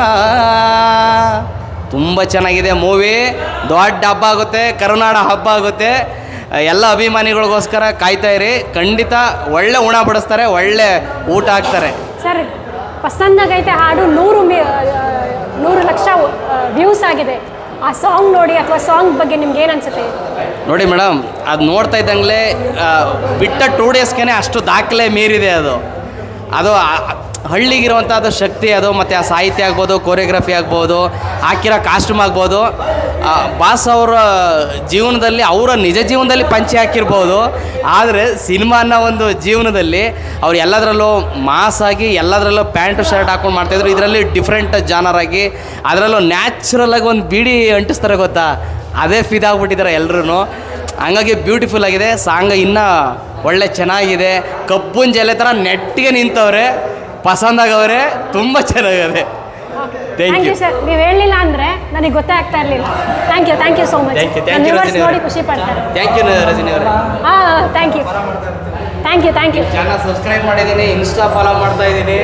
ತುಂಬ ಚೆನ್ನಾಗಿದೆ ಮೂವಿ ದೊಡ್ಡ ಹಬ್ಬ ಆಗುತ್ತೆ ಕರುನಾಡ ಹಬ್ಬ ಆಗುತ್ತೆ ಎಲ್ಲ ಅಭಿಮಾನಿಗಳಿಗೋಸ್ಕರ ಕಾಯ್ತಾ ಇರಿ ಖಂಡಿತ ಒಳ್ಳೆ ಉಣ ಬಡಿಸ್ತಾರೆ ಒಳ್ಳೆ ಊಟ ಹಾಕ್ತಾರೆ ಸರ್ ಪಸಂದಾಗೈತೆ ಹಾಡು ನೂರು ಮಿ ಆ, ನೂರು ಲಕ್ಷ ವ್ಯೂಸ್ ಆಗಿದೆ ಆ ಸಾಂಗ್ ನೋಡಿ ಅಥವಾ ಸಾಂಗ್ ಬಗ್ಗೆ ನಿಮ್ಗೆ ಏನು ಅನ್ಸುತ್ತೆ ನೋಡಿ ಮೇಡಮ್ ಅದು ನೋಡ್ತಾ ಇದ್ದಂಗೆ ಬಿಟ್ಟ ಟೂ ಡೇಸ್ಗೆ ಅಷ್ಟು ದಾಖಲೆ ಮೀರಿದೆ ಅದು ಅದು ಆ- ಹಳ್ಳಿಗಿರುವಂಥ ಅದು ಶಕ್ತಿ ಅದು ಮತ್ತು ಆ ಸಾಹಿತ್ಯ ಆಗ್ಬೋದು ಕೋರಿಯೋಗ್ರಫಿ ಆಗ್ಬೋದು ಹಾಕಿರೋ ಕಾಸ್ಟ್ಯೂಮ್ ಆಗ್ಬೋದು ಆ, ಬಾಸ್ ಅವರ ಜೀವನದಲ್ಲಿ ಅವರ ನಿಜ ಜೀವನದಲ್ಲಿ ಪಂಚೆ ಹಾಕಿರ್ಬೋದು ಆದರೆ ಸಿನಿಮಾ ಅನ್ನೋ ಒಂದು ಜೀವನದಲ್ಲಿ ಅವ್ರು ಎಲ್ಲದರಲ್ಲೂ ಮಾಸ್ ಆಗಿ ಎಲ್ಲದರಲ್ಲೂ ಪ್ಯಾಂಟು ಶರ್ಟ್ ಹಾಕೊಂಡು ಮಾಡ್ತಾಯಿದ್ರು ಇದರಲ್ಲಿ ಡಿಫ್ರೆಂಟ್ ಜಾನರ್ ಆಗಿ ಅದರಲ್ಲೂ ನ್ಯಾಚುರಲ್ ಆಗಿ ಒಂದು ಬಿಡಿ ಅಂಟಿಸ್ತಾರೆ ಗೊತ್ತಾ ಅದೇ ಫಿದಾಗ್ಬಿಟ್ಟಿದ್ದಾರೆ ಎಲ್ಲರೂ ಹಂಗಾಗಿ ಬ್ಯೂಟಿಫುಲ್ ಆಗಿದೆ ಸಾಂಗ್ ಇನ್ನೂ ಒಳ್ಳೆ ಚೆನ್ನಾಗಿದೆ ಕಬ್ಬುನ್ ಜಲೆ ಥರ ನೆಟ್ಟಿಗೆ ನಿಂತವ್ರೆ ಪಸಂದಾಗವ್ರೆ ತುಂಬ ಚೆನ್ನಾಗಿದೆ thank thank you you sir ನೀವು ಹೇಳಲಿಲ್ಲ ಅಂದರೆ ನನಗೆ ಗೊತ್ತೇ ಆಗ್ತಾ ಇರಲಿಲ್ಲ thank you thank you so much Thank you, thank you, Rajini ನೋಡಿ ಅವರೇ. ಖುಷಿ ಪಡ್ತಾರೆ ಥ್ಯಾಂಕ್ ಯು ರಜನಿ ಅವರೇ ಹಾಂ thank you thank you thank you channel subscribe ಮಾಡಿದ್ದೀನಿ ಇನ್ಸ್ಟಾ ಫಾಲೋ ಮಾಡ್ತಾ ಇದ್ದೀನಿ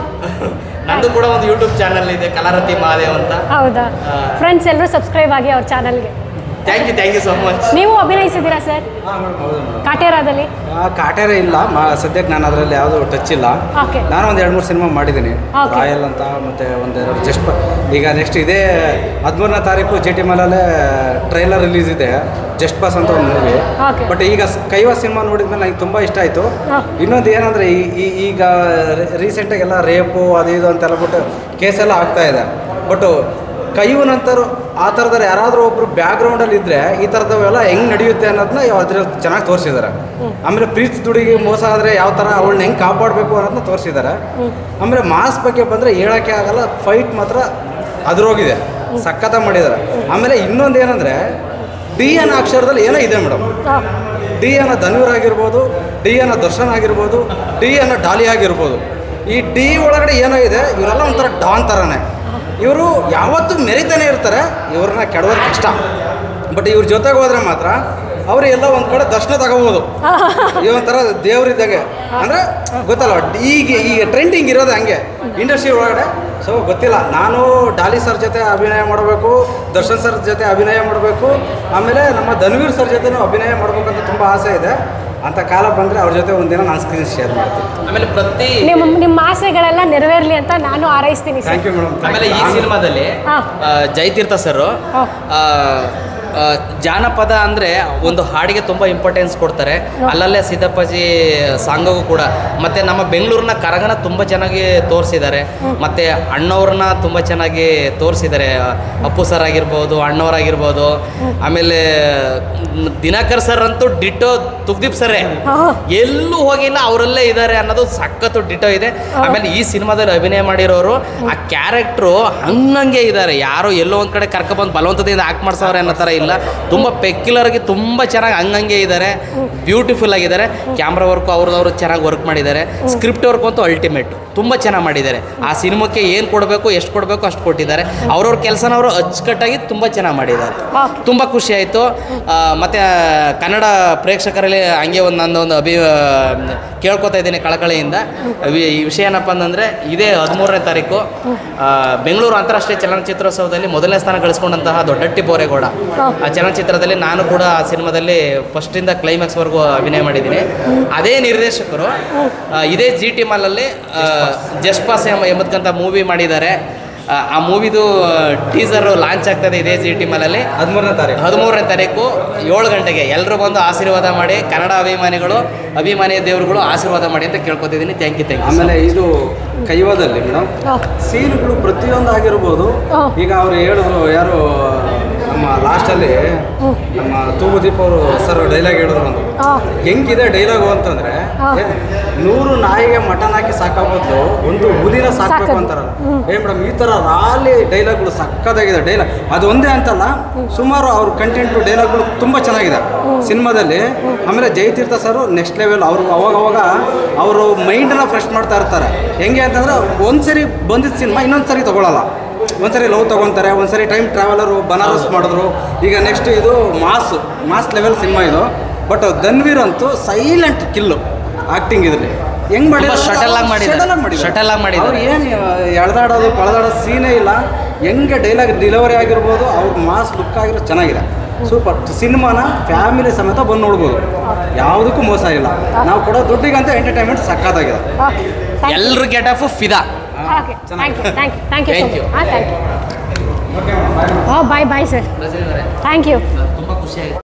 ನಂದು ಕೂಡ ಒಂದು ಯೂಟ್ಯೂಬ್ ಚಾನಲ್ ಇದೆ ಕಲಾರತಿ ಮಹಾದೇವ್ ಅಂತ ಹೌದಾ ಫ್ರೆಂಡ್ಸ್ ಎಲ್ಲರೂ ಸಬ್ಸ್ಕ್ರೈಬ್ ಆಗಿ ಅವ್ರ ಚಾನಲ್ಗೆ thank you thank you so much ನೀವು ಅಭಿನಯಿಸಿದ್ದೀರಾ ಸರ್ ಕಾಟೇರಾದಲ್ಲಿ ಆ, ಕಾಟೇರ ಇಲ್ಲ ಮ ಸದ್ಯಕ್ಕೆ ನಾನು ಅದರಲ್ಲಿ ಯಾವುದೂ ಟಚ್ ಇಲ್ಲ ಓಕೆ ನಾನು ಒಂದು ಎರಡು ಮೂರು ಸಿನಿಮಾ ಮಾಡಿದ್ದೀನಿ Okay. ರಾಯಲ್ ಅಂತ ಮತ್ತು ಒಂದೆರಡು ಜಸ್ಟ್ ಈಗ ನೆಕ್ಸ್ಟ್ ಇದೇ ಹದಿಮೂರನೇ ತಾರೀಕು ಜೆ ಟಿ ಮಲಲ್ಲೇ ಟ್ರೈಲರ್ ರಿಲೀಸ್ ಇದೆ ಜಸ್ಟ್ ಪಾಸ್ ಅಂತ ಒಂದು ಮೂವಿ Okay. ಬಟ್ ಈಗ ಸ್- ಕೈವಾ ಸಿನಿಮಾ ನೋಡಿದ್ಮೇಲೆ ನನಗೆ ತುಂಬ ಇಷ್ಟ ಆಯಿತು ಇನ್ನೊಂದು ಏನಂದರೆ ಈಗ ರೀಸೆಂಟಾಗೆಲ್ಲ ರೇಪು ಅದು ಇದು ಅಂತೆಲ್ಲ ಬಿಟ್ಟು ಕೇಸೆಲ್ಲ ಆಗ್ತಾ ಇದೆ ಬಟ್ ಕೈವನಂತರು ಆ ಥರದವ್ರು ಯಾರಾದರೂ ಒಬ್ಬರು ಬ್ಯಾಕ್ಗ್ರೌಂಡಲ್ಲಿ ಇದ್ದರೆ ಈ ಥರದವೆಲ್ಲ ಹೆಂಗೆ ನಡೆಯುತ್ತೆ ಅನ್ನೋದನ್ನ ಅದ್ರಲ್ಲಿ ಚೆನ್ನಾಗಿ ತೋರಿಸಿದ್ದಾರೆ ಆಮೇಲೆ ಪ್ರೀತಿ ದುಡಿಗೆ ಮೋಸ ಆದರೆ ಯಾವ ಥರ ಅವಳನ್ನ ಹೆಂಗೆ ಕಾಪಾಡಬೇಕು ಅನ್ನೋದನ್ನ ತೋರಿಸಿದ್ದಾರೆ ಆಮೇಲೆ ಮಾಸ್ ಬಗ್ಗೆ ಬಂದರೆ ಹೇಳೋಕ್ಕೆ ಆಗಲ್ಲ ಫೈಟ್ ಮಾತ್ರ ಅದ್ರೋಗಿದೆ ಸಖತ್ತ ಮಾಡಿದ್ದಾರೆ ಆಮೇಲೆ ಇನ್ನೊಂದು ಏನಂದರೆ ಡಿ ಅನ್ನೋ ಅಕ್ಷರದಲ್ಲಿ ಏನೋ ಇದೆ ಮೇಡಮ್ ಡಿ ಅನ್ನೋ ಧನ್ವೀರ್ ಆಗಿರ್ಬೋದು ಡಿ ಅನ್ನೋ ದರ್ಶನ್ ಆಗಿರ್ಬೋದು ಡಿ ಅನ್ನೋ ಡಾಲಿ ಆಗಿರ್ಬೋದು ಈ ಡಿ ಒಳಗಡೆ ಏನೋ ಇದೆ ಇವರೆಲ್ಲ ಒಂಥರ ಡಾನ್ ಥರನೇ ಇವರು ಯಾವತ್ತೂ ಮೆರಿತಾನೆ ಇರ್ತಾರೆ ಇವ್ರನ್ನ ಕೆಡೋದು ಕಷ್ಟ ಬಟ್ ಇವ್ರ ಜೊತೆಗೆ ಹೋದ್ರೆ ಮಾತ್ರ ಅವರು ಎಲ್ಲ ಒಂದು ಕಡೆ ದರ್ಶನ ತಗೋಬೋದು ಈ ಒಂಥರ ದೇವ್ರಿದ್ದಾಗೆ ಅಂದರೆ ಗೊತ್ತಲ್ಲ ಈಗ ಈಗ ಟ್ರೆಂಡಿಂಗ್ ಇರೋದು ಹಂಗೆ ಇಂಡಸ್ಟ್ರಿ ಒಳಗಡೆ ಸೊ ಗೊತ್ತಿಲ್ಲ ನಾನು ಡಾಲಿ ಸರ್ ಜೊತೆ ಅಭಿನಯ ಮಾಡಬೇಕು ದರ್ಶನ್ ಸರ್ ಜೊತೆ ಅಭಿನಯ ಮಾಡಬೇಕು ಆಮೇಲೆ ನಮ್ಮ ಧನ್ವೀರ್ ಸರ್ ಜೊತೆನೂ ಅಭಿನಯ ಮಾಡಬೇಕಂತ ತುಂಬ ಆಸೆ ಇದೆ ಅಂತ ಕಾಲ ಬಂದರೆ ಅವ್ರ ಜೊತೆ ಒಂದಿನ ನಾನು ಸ್ಕ್ರೀನ್ ಶೇರ್ ಮಾಡ್ತೀನಿ ಆಮೇಲೆ ಪ್ರತಿ ನಿಮ್ಮ ನಿಮ್ಮ ಆಸೆಗಳೆಲ್ಲ ನೆರವೇರಲಿ ಅಂತ ನಾನು ಹಾರೈಸ್ತೀನಿ ಸರ್ ಥ್ಯಾಂಕ್ ಯು ಮೇಡಮ್ ಆಮೇಲೆ ಈ ಸಿನಿಮಾದಲ್ಲಿ ಹಾ. ಆ, ಜಯತೀರ್ಥ ಸರ್ ಜಾನಪದ ಅಂದರೆ ಒಂದು ಹಾಡಿಗೆ ತುಂಬ ಇಂಪಾರ್ಟೆನ್ಸ್ ಕೊಡ್ತಾರೆ ಅಲ್ಲಲ್ಲೇ ಸಿದ್ದಪ್ಪಾಜಿ ಸಾಂಗಗೂ ಕೂಡ ಮತ್ತು ನಮ್ಮ ಬೆಂಗಳೂರಿನ ಕರಗನ ತುಂಬ ಚೆನ್ನಾಗಿ ತೋರಿಸಿದ್ದಾರೆ ಮತ್ತು ಅಣ್ಣವ್ರನ್ನ ತುಂಬ ಚೆನ್ನಾಗಿ ತೋರಿಸಿದ್ದಾರೆ ಅಪ್ಪು ಸರ್ ಆಗಿರ್ಬೋದು ಅಣ್ಣವರಾಗಿರ್ಬೋದು ಆಮೇಲೆ ಮ್, ದಿನಕರ್ ಸರ್ ಅಂತೂ ಡಿಟೋ ತುಗ್ದೀಪ್ ಸರೇ ಎಲ್ಲೂ ಹೋಗಿಲ್ಲ ಅವರಲ್ಲೇ ಇದ್ದಾರೆ ಅನ್ನೋದು ಸಖತ್ತು ಡಿಟೋ ಇದೆ ಆಮೇಲೆ ಈ ಸಿನಿಮಾದಲ್ಲಿ ಅಭಿನಯ ಮಾಡಿರೋರು ಆ ಕ್ಯಾರೆಕ್ಟ್ರು ಹಂಗಂಗೆ ಇದ್ದಾರೆ ಯಾರೋ ಎಲ್ಲೋ ಒಂದು ಕಡೆ ಕರ್ಕೊಬಂದು ಬಲವಂತದಿಂದ ಆಕ್ಟ್ ಮಾಡ್ಸವ್ರೆ ಅನ್ನೋ ಥರ ಇಲ್ಲ ತುಂಬ ಪೆಕ್ಯುಲರ್ಗೆ ತುಂಬ ಚೆನ್ನಾಗಿ ಹಂಗಂಗೆ ಇದ್ದಾರೆ ಬ್ಯೂಟಿಫುಲ್ ಆಗಿದ್ದಾರೆ ಕ್ಯಾಮ್ರಾ ವರ್ಕು ಅವ್ರದವ್ರು ಚೆನ್ನಾಗಿ ವರ್ಕ್ ಮಾಡಿದ್ದಾರೆ ಸ್ಕ್ರಿಪ್ಟ್ ವರ್ಕ್ ಅಂತೂ ಅಲ್ಟಿಮೇಟ್ ತುಂಬ ಚೆನ್ನಾಗಿ ಮಾಡಿದ್ದಾರೆ ಆ ಸಿನಿಮಾಕ್ಕೆ ಏನು ಕೊಡಬೇಕು ಎಷ್ಟು ಕೊಡಬೇಕು ಅಷ್ಟು ಕೊಟ್ಟಿದ್ದಾರೆ ಅವ್ರವ್ರ ಕೆಲಸನ ಅವರು ಅಚ್ಚುಕಟ್ಟಾಗಿ ತುಂಬ ಚೆನ್ನಾಗಿ ಮಾಡಿದ್ದಾರೆ ತುಂಬ ಖುಷಿ ಆಯಿತು ಮತ್ತು ಕನ್ನಡ ಪ್ರೇಕ್ಷಕರಲ್ಲಿ ಹಂಗೆ ಒಂದು ನಂದೊಂದು ಅಭಿ ಕೇಳ್ಕೊತಾ ಇದ್ದೀನಿ ಕಳಕಳಿಯಿಂದ ವಿ- ಈ ವಿಷಯ ಏನಪ್ಪ ಅಂತಂದರೆ ಇದೇ ಹದಿಮೂರನೇ ತಾರೀಕು ಆ, ಬೆಂಗಳೂರು ಅಂತಾರಾಷ್ಟ್ರೀಯ ಚಲನಚಿತ್ರೋತ್ಸವದಲ್ಲಿ ಮೊದಲನೇ ಸ್ಥಾನ ಗಳಿಸ್ಕೊಂಡಂತಹ ದೊಡ್ಡಟ್ಟಿ ಬೋರೇಗೌಡ ಆ ಚಲನಚಿತ್ರದಲ್ಲಿ ನಾನು ಕೂಡ ಆ ಸಿನಿಮಾದಲ್ಲಿ ಫಸ್ಟಿಂದ ಕ್ಲೈಮ್ಯಾಕ್ಸ್ವರೆಗೂ ಅಭಿನಯ ಮಾಡಿದ್ದೀನಿ ಅದೇ ನಿರ್ದೇಶಕರು ಆ, ಇದೇ ಜಿ ಟಿ ಮಾಲಲ್ಲಿ ಜಸ್ಪಾಸ್ ಎಂಬ ಎಂಬತಕ್ಕಂಥ ಮೂವಿ ಮಾಡಿದ್ದಾರೆ ಆ, ಆ ಮೂವಿದು ಟೀಸರ್ ಲಾಂಚ್ ಆಗ್ತದೆ ಇದೇ ಜಿ ಟಿ ಮಾಲಲ್ಲಿ ಹದಿಮೂರನೇ ತಾರೀಕು ಹದಿಮೂರನೇ ತಾರೀಕು ಏಳು ಗಂಟೆಗೆ ಎಲ್ಲರೂ ಬಂದು ಆಶೀರ್ವಾದ ಮಾಡಿ ಕನ್ನಡ ಅಭಿಮಾನಿಗಳು ಅಭಿಮಾನಿ ದೇವರುಗಳು ಆಶೀರ್ವಾದ ಮಾಡಿ ಅಂತ ಕೇಳ್ಕೊತಿದ್ದೀನಿ ಥ್ಯಾಂಕ್ ಯು ಥ್ಯಾಂಕ್ ಯು ಆಮೇಲೆ ಇದು ಕೈವಾದಲ್ಲಿ ಮೇಡಮ್ ಸೀನ್ಗಳು ಪ್ರತಿಯೊಂದು ಆಗಿರ್ಬೋದು ಈಗ ಅವ್ರು ಹೇಳಿದ್ರು ಯಾರು ನಮ್ಮ ಲಾಸ್ಟಲ್ಲಿ ನಮ್ಮ ತೂಗುದೀಪ್ ಅವರು ಸರ್ ಡೈಲಾಗ್ ಹೇಳಿದ್ರು ಒಂದು ಹೆಂಗಿದೆ ಡೈಲಾಗು ಅಂತಂದ್ರೆ ಏ, ನೂರು ನಾಯಿಗೆ ಮಟನ್ ಹಾಕಿ ಸಾಕಾಗೋದು ಒಂದು ಹುಲಿನ ಸಾಕಬೇಕು ಸಾಕೋದು. ಅಂತಾರಲ್ಲ ಹ್ಮ್. ಏ ಮೇಡಮ್ ಈ ಥರ ರಾಲಿ ಡೈಲಾಗ್ಗಳು ಸಕ್ಕತ್ತಾಗಿದೆ ಡೈಲಾಗ್ ಅದು ಒಂದೇ ಅಂತಲ್ಲ ಸುಮಾರು ಅವ್ರ ಕಂಟೆಂಟು ಡೈಲಾಗ್ಗಳು ತುಂಬ ಚೆನ್ನಾಗಿದೆ ಸಿನಿಮಾದಲ್ಲಿ ಆಮೇಲೆ ಜಯತೀರ್ಥ ಸರ್ ನೆಕ್ಸ್ಟ್ ಲೆವೆಲ್ ಅವರು ಅವಾಗ ಅವಾಗ ಅವರು ಮೈಂಡನ್ನ ಫ್ರೆಶ್ ಮಾಡ್ತಾ ಇರ್ತಾರೆ ಹೆಂಗೆ ಅಂತಂದ್ರೆ ಒಂದ್ಸರಿ ಬಂದಿದ್ದ ಸಿನಿಮಾ ಇನ್ನೊಂದು ಸರಿ ತಗೊಳ್ಳಲ್ಲ ಒಂದ್ಸರಿ ಲವ್ ತಗೊತಾರೆ ಒಂದ್ಸರಿ ಟೈಮ್ ಟ್ರಾವೆಲರು ಬನಾರಸ್ ಮಾಡಿದ್ರು ಈಗ ನೆಕ್ಸ್ಟ್ ಇದು ಮಾಸ್ ಮಾಸ್ ಲೆವೆಲ್ ಸಿನಿಮಾ ಇದು ಬಟ್ ಧನ್ವೀರ್ ಅಂತೂ ಸೈಲೆಂಟ್ ಕಿಲ್ಲು ಆಕ್ಟಿಂಗ್ ಇದರಲ್ಲಿ ಹೆಂಗ್ ಮಾಡಿದ್ರು shuttle ಆಗ್ ಮಾಡಿದ್ದಾರೆ. shuttle ಆಗ್ ಮಾಡಿದ್ದಾರೆ. ಅವ್ರು ಏನು ಎಳ್ದಾಡೋದು ಪಳದಾಡೋದು ಸೀನೇ ಇಲ್ಲ ಹೆಂಗೆ ಡೈಲಾಗ್ ಡೆಲಿವರಿ ಆಗಿರ್ಬೋದು ಅವ್ರ ಮಾಸ್ ಲುಕ್ ಆಗಿರೋ ಚೆನ್ನಾಗಿದೆ ಸೂಪರ್ ಸಿನಿಮಾನ ಫ್ಯಾಮಿಲಿ ಸಮೇತ ಬಂದು ನೋಡ್ಬೋದು ಯಾವುದಕ್ಕೂ ಮೋಸ ಇಲ್ಲ ನಾವು ಕೊಡೋ ದುಡ್ಡಿಗಂತ ಎಂಟರ್ಟೈನ್ಮೆಂಟ್ ಸಕ್ಕತ್ತಾಗಿದೆ ಎಲ್ಲರೂ ಗೆಟ್ ಆಫ್ ಫಿದಾ okay thank you thank you thank you Thank you. ಹಾಂ ಥ್ಯಾಂಕ್ ಯು ಹಾಂ bye bye sir thank you ತುಂಬ ಖುಷಿ ಆಗಿದೆ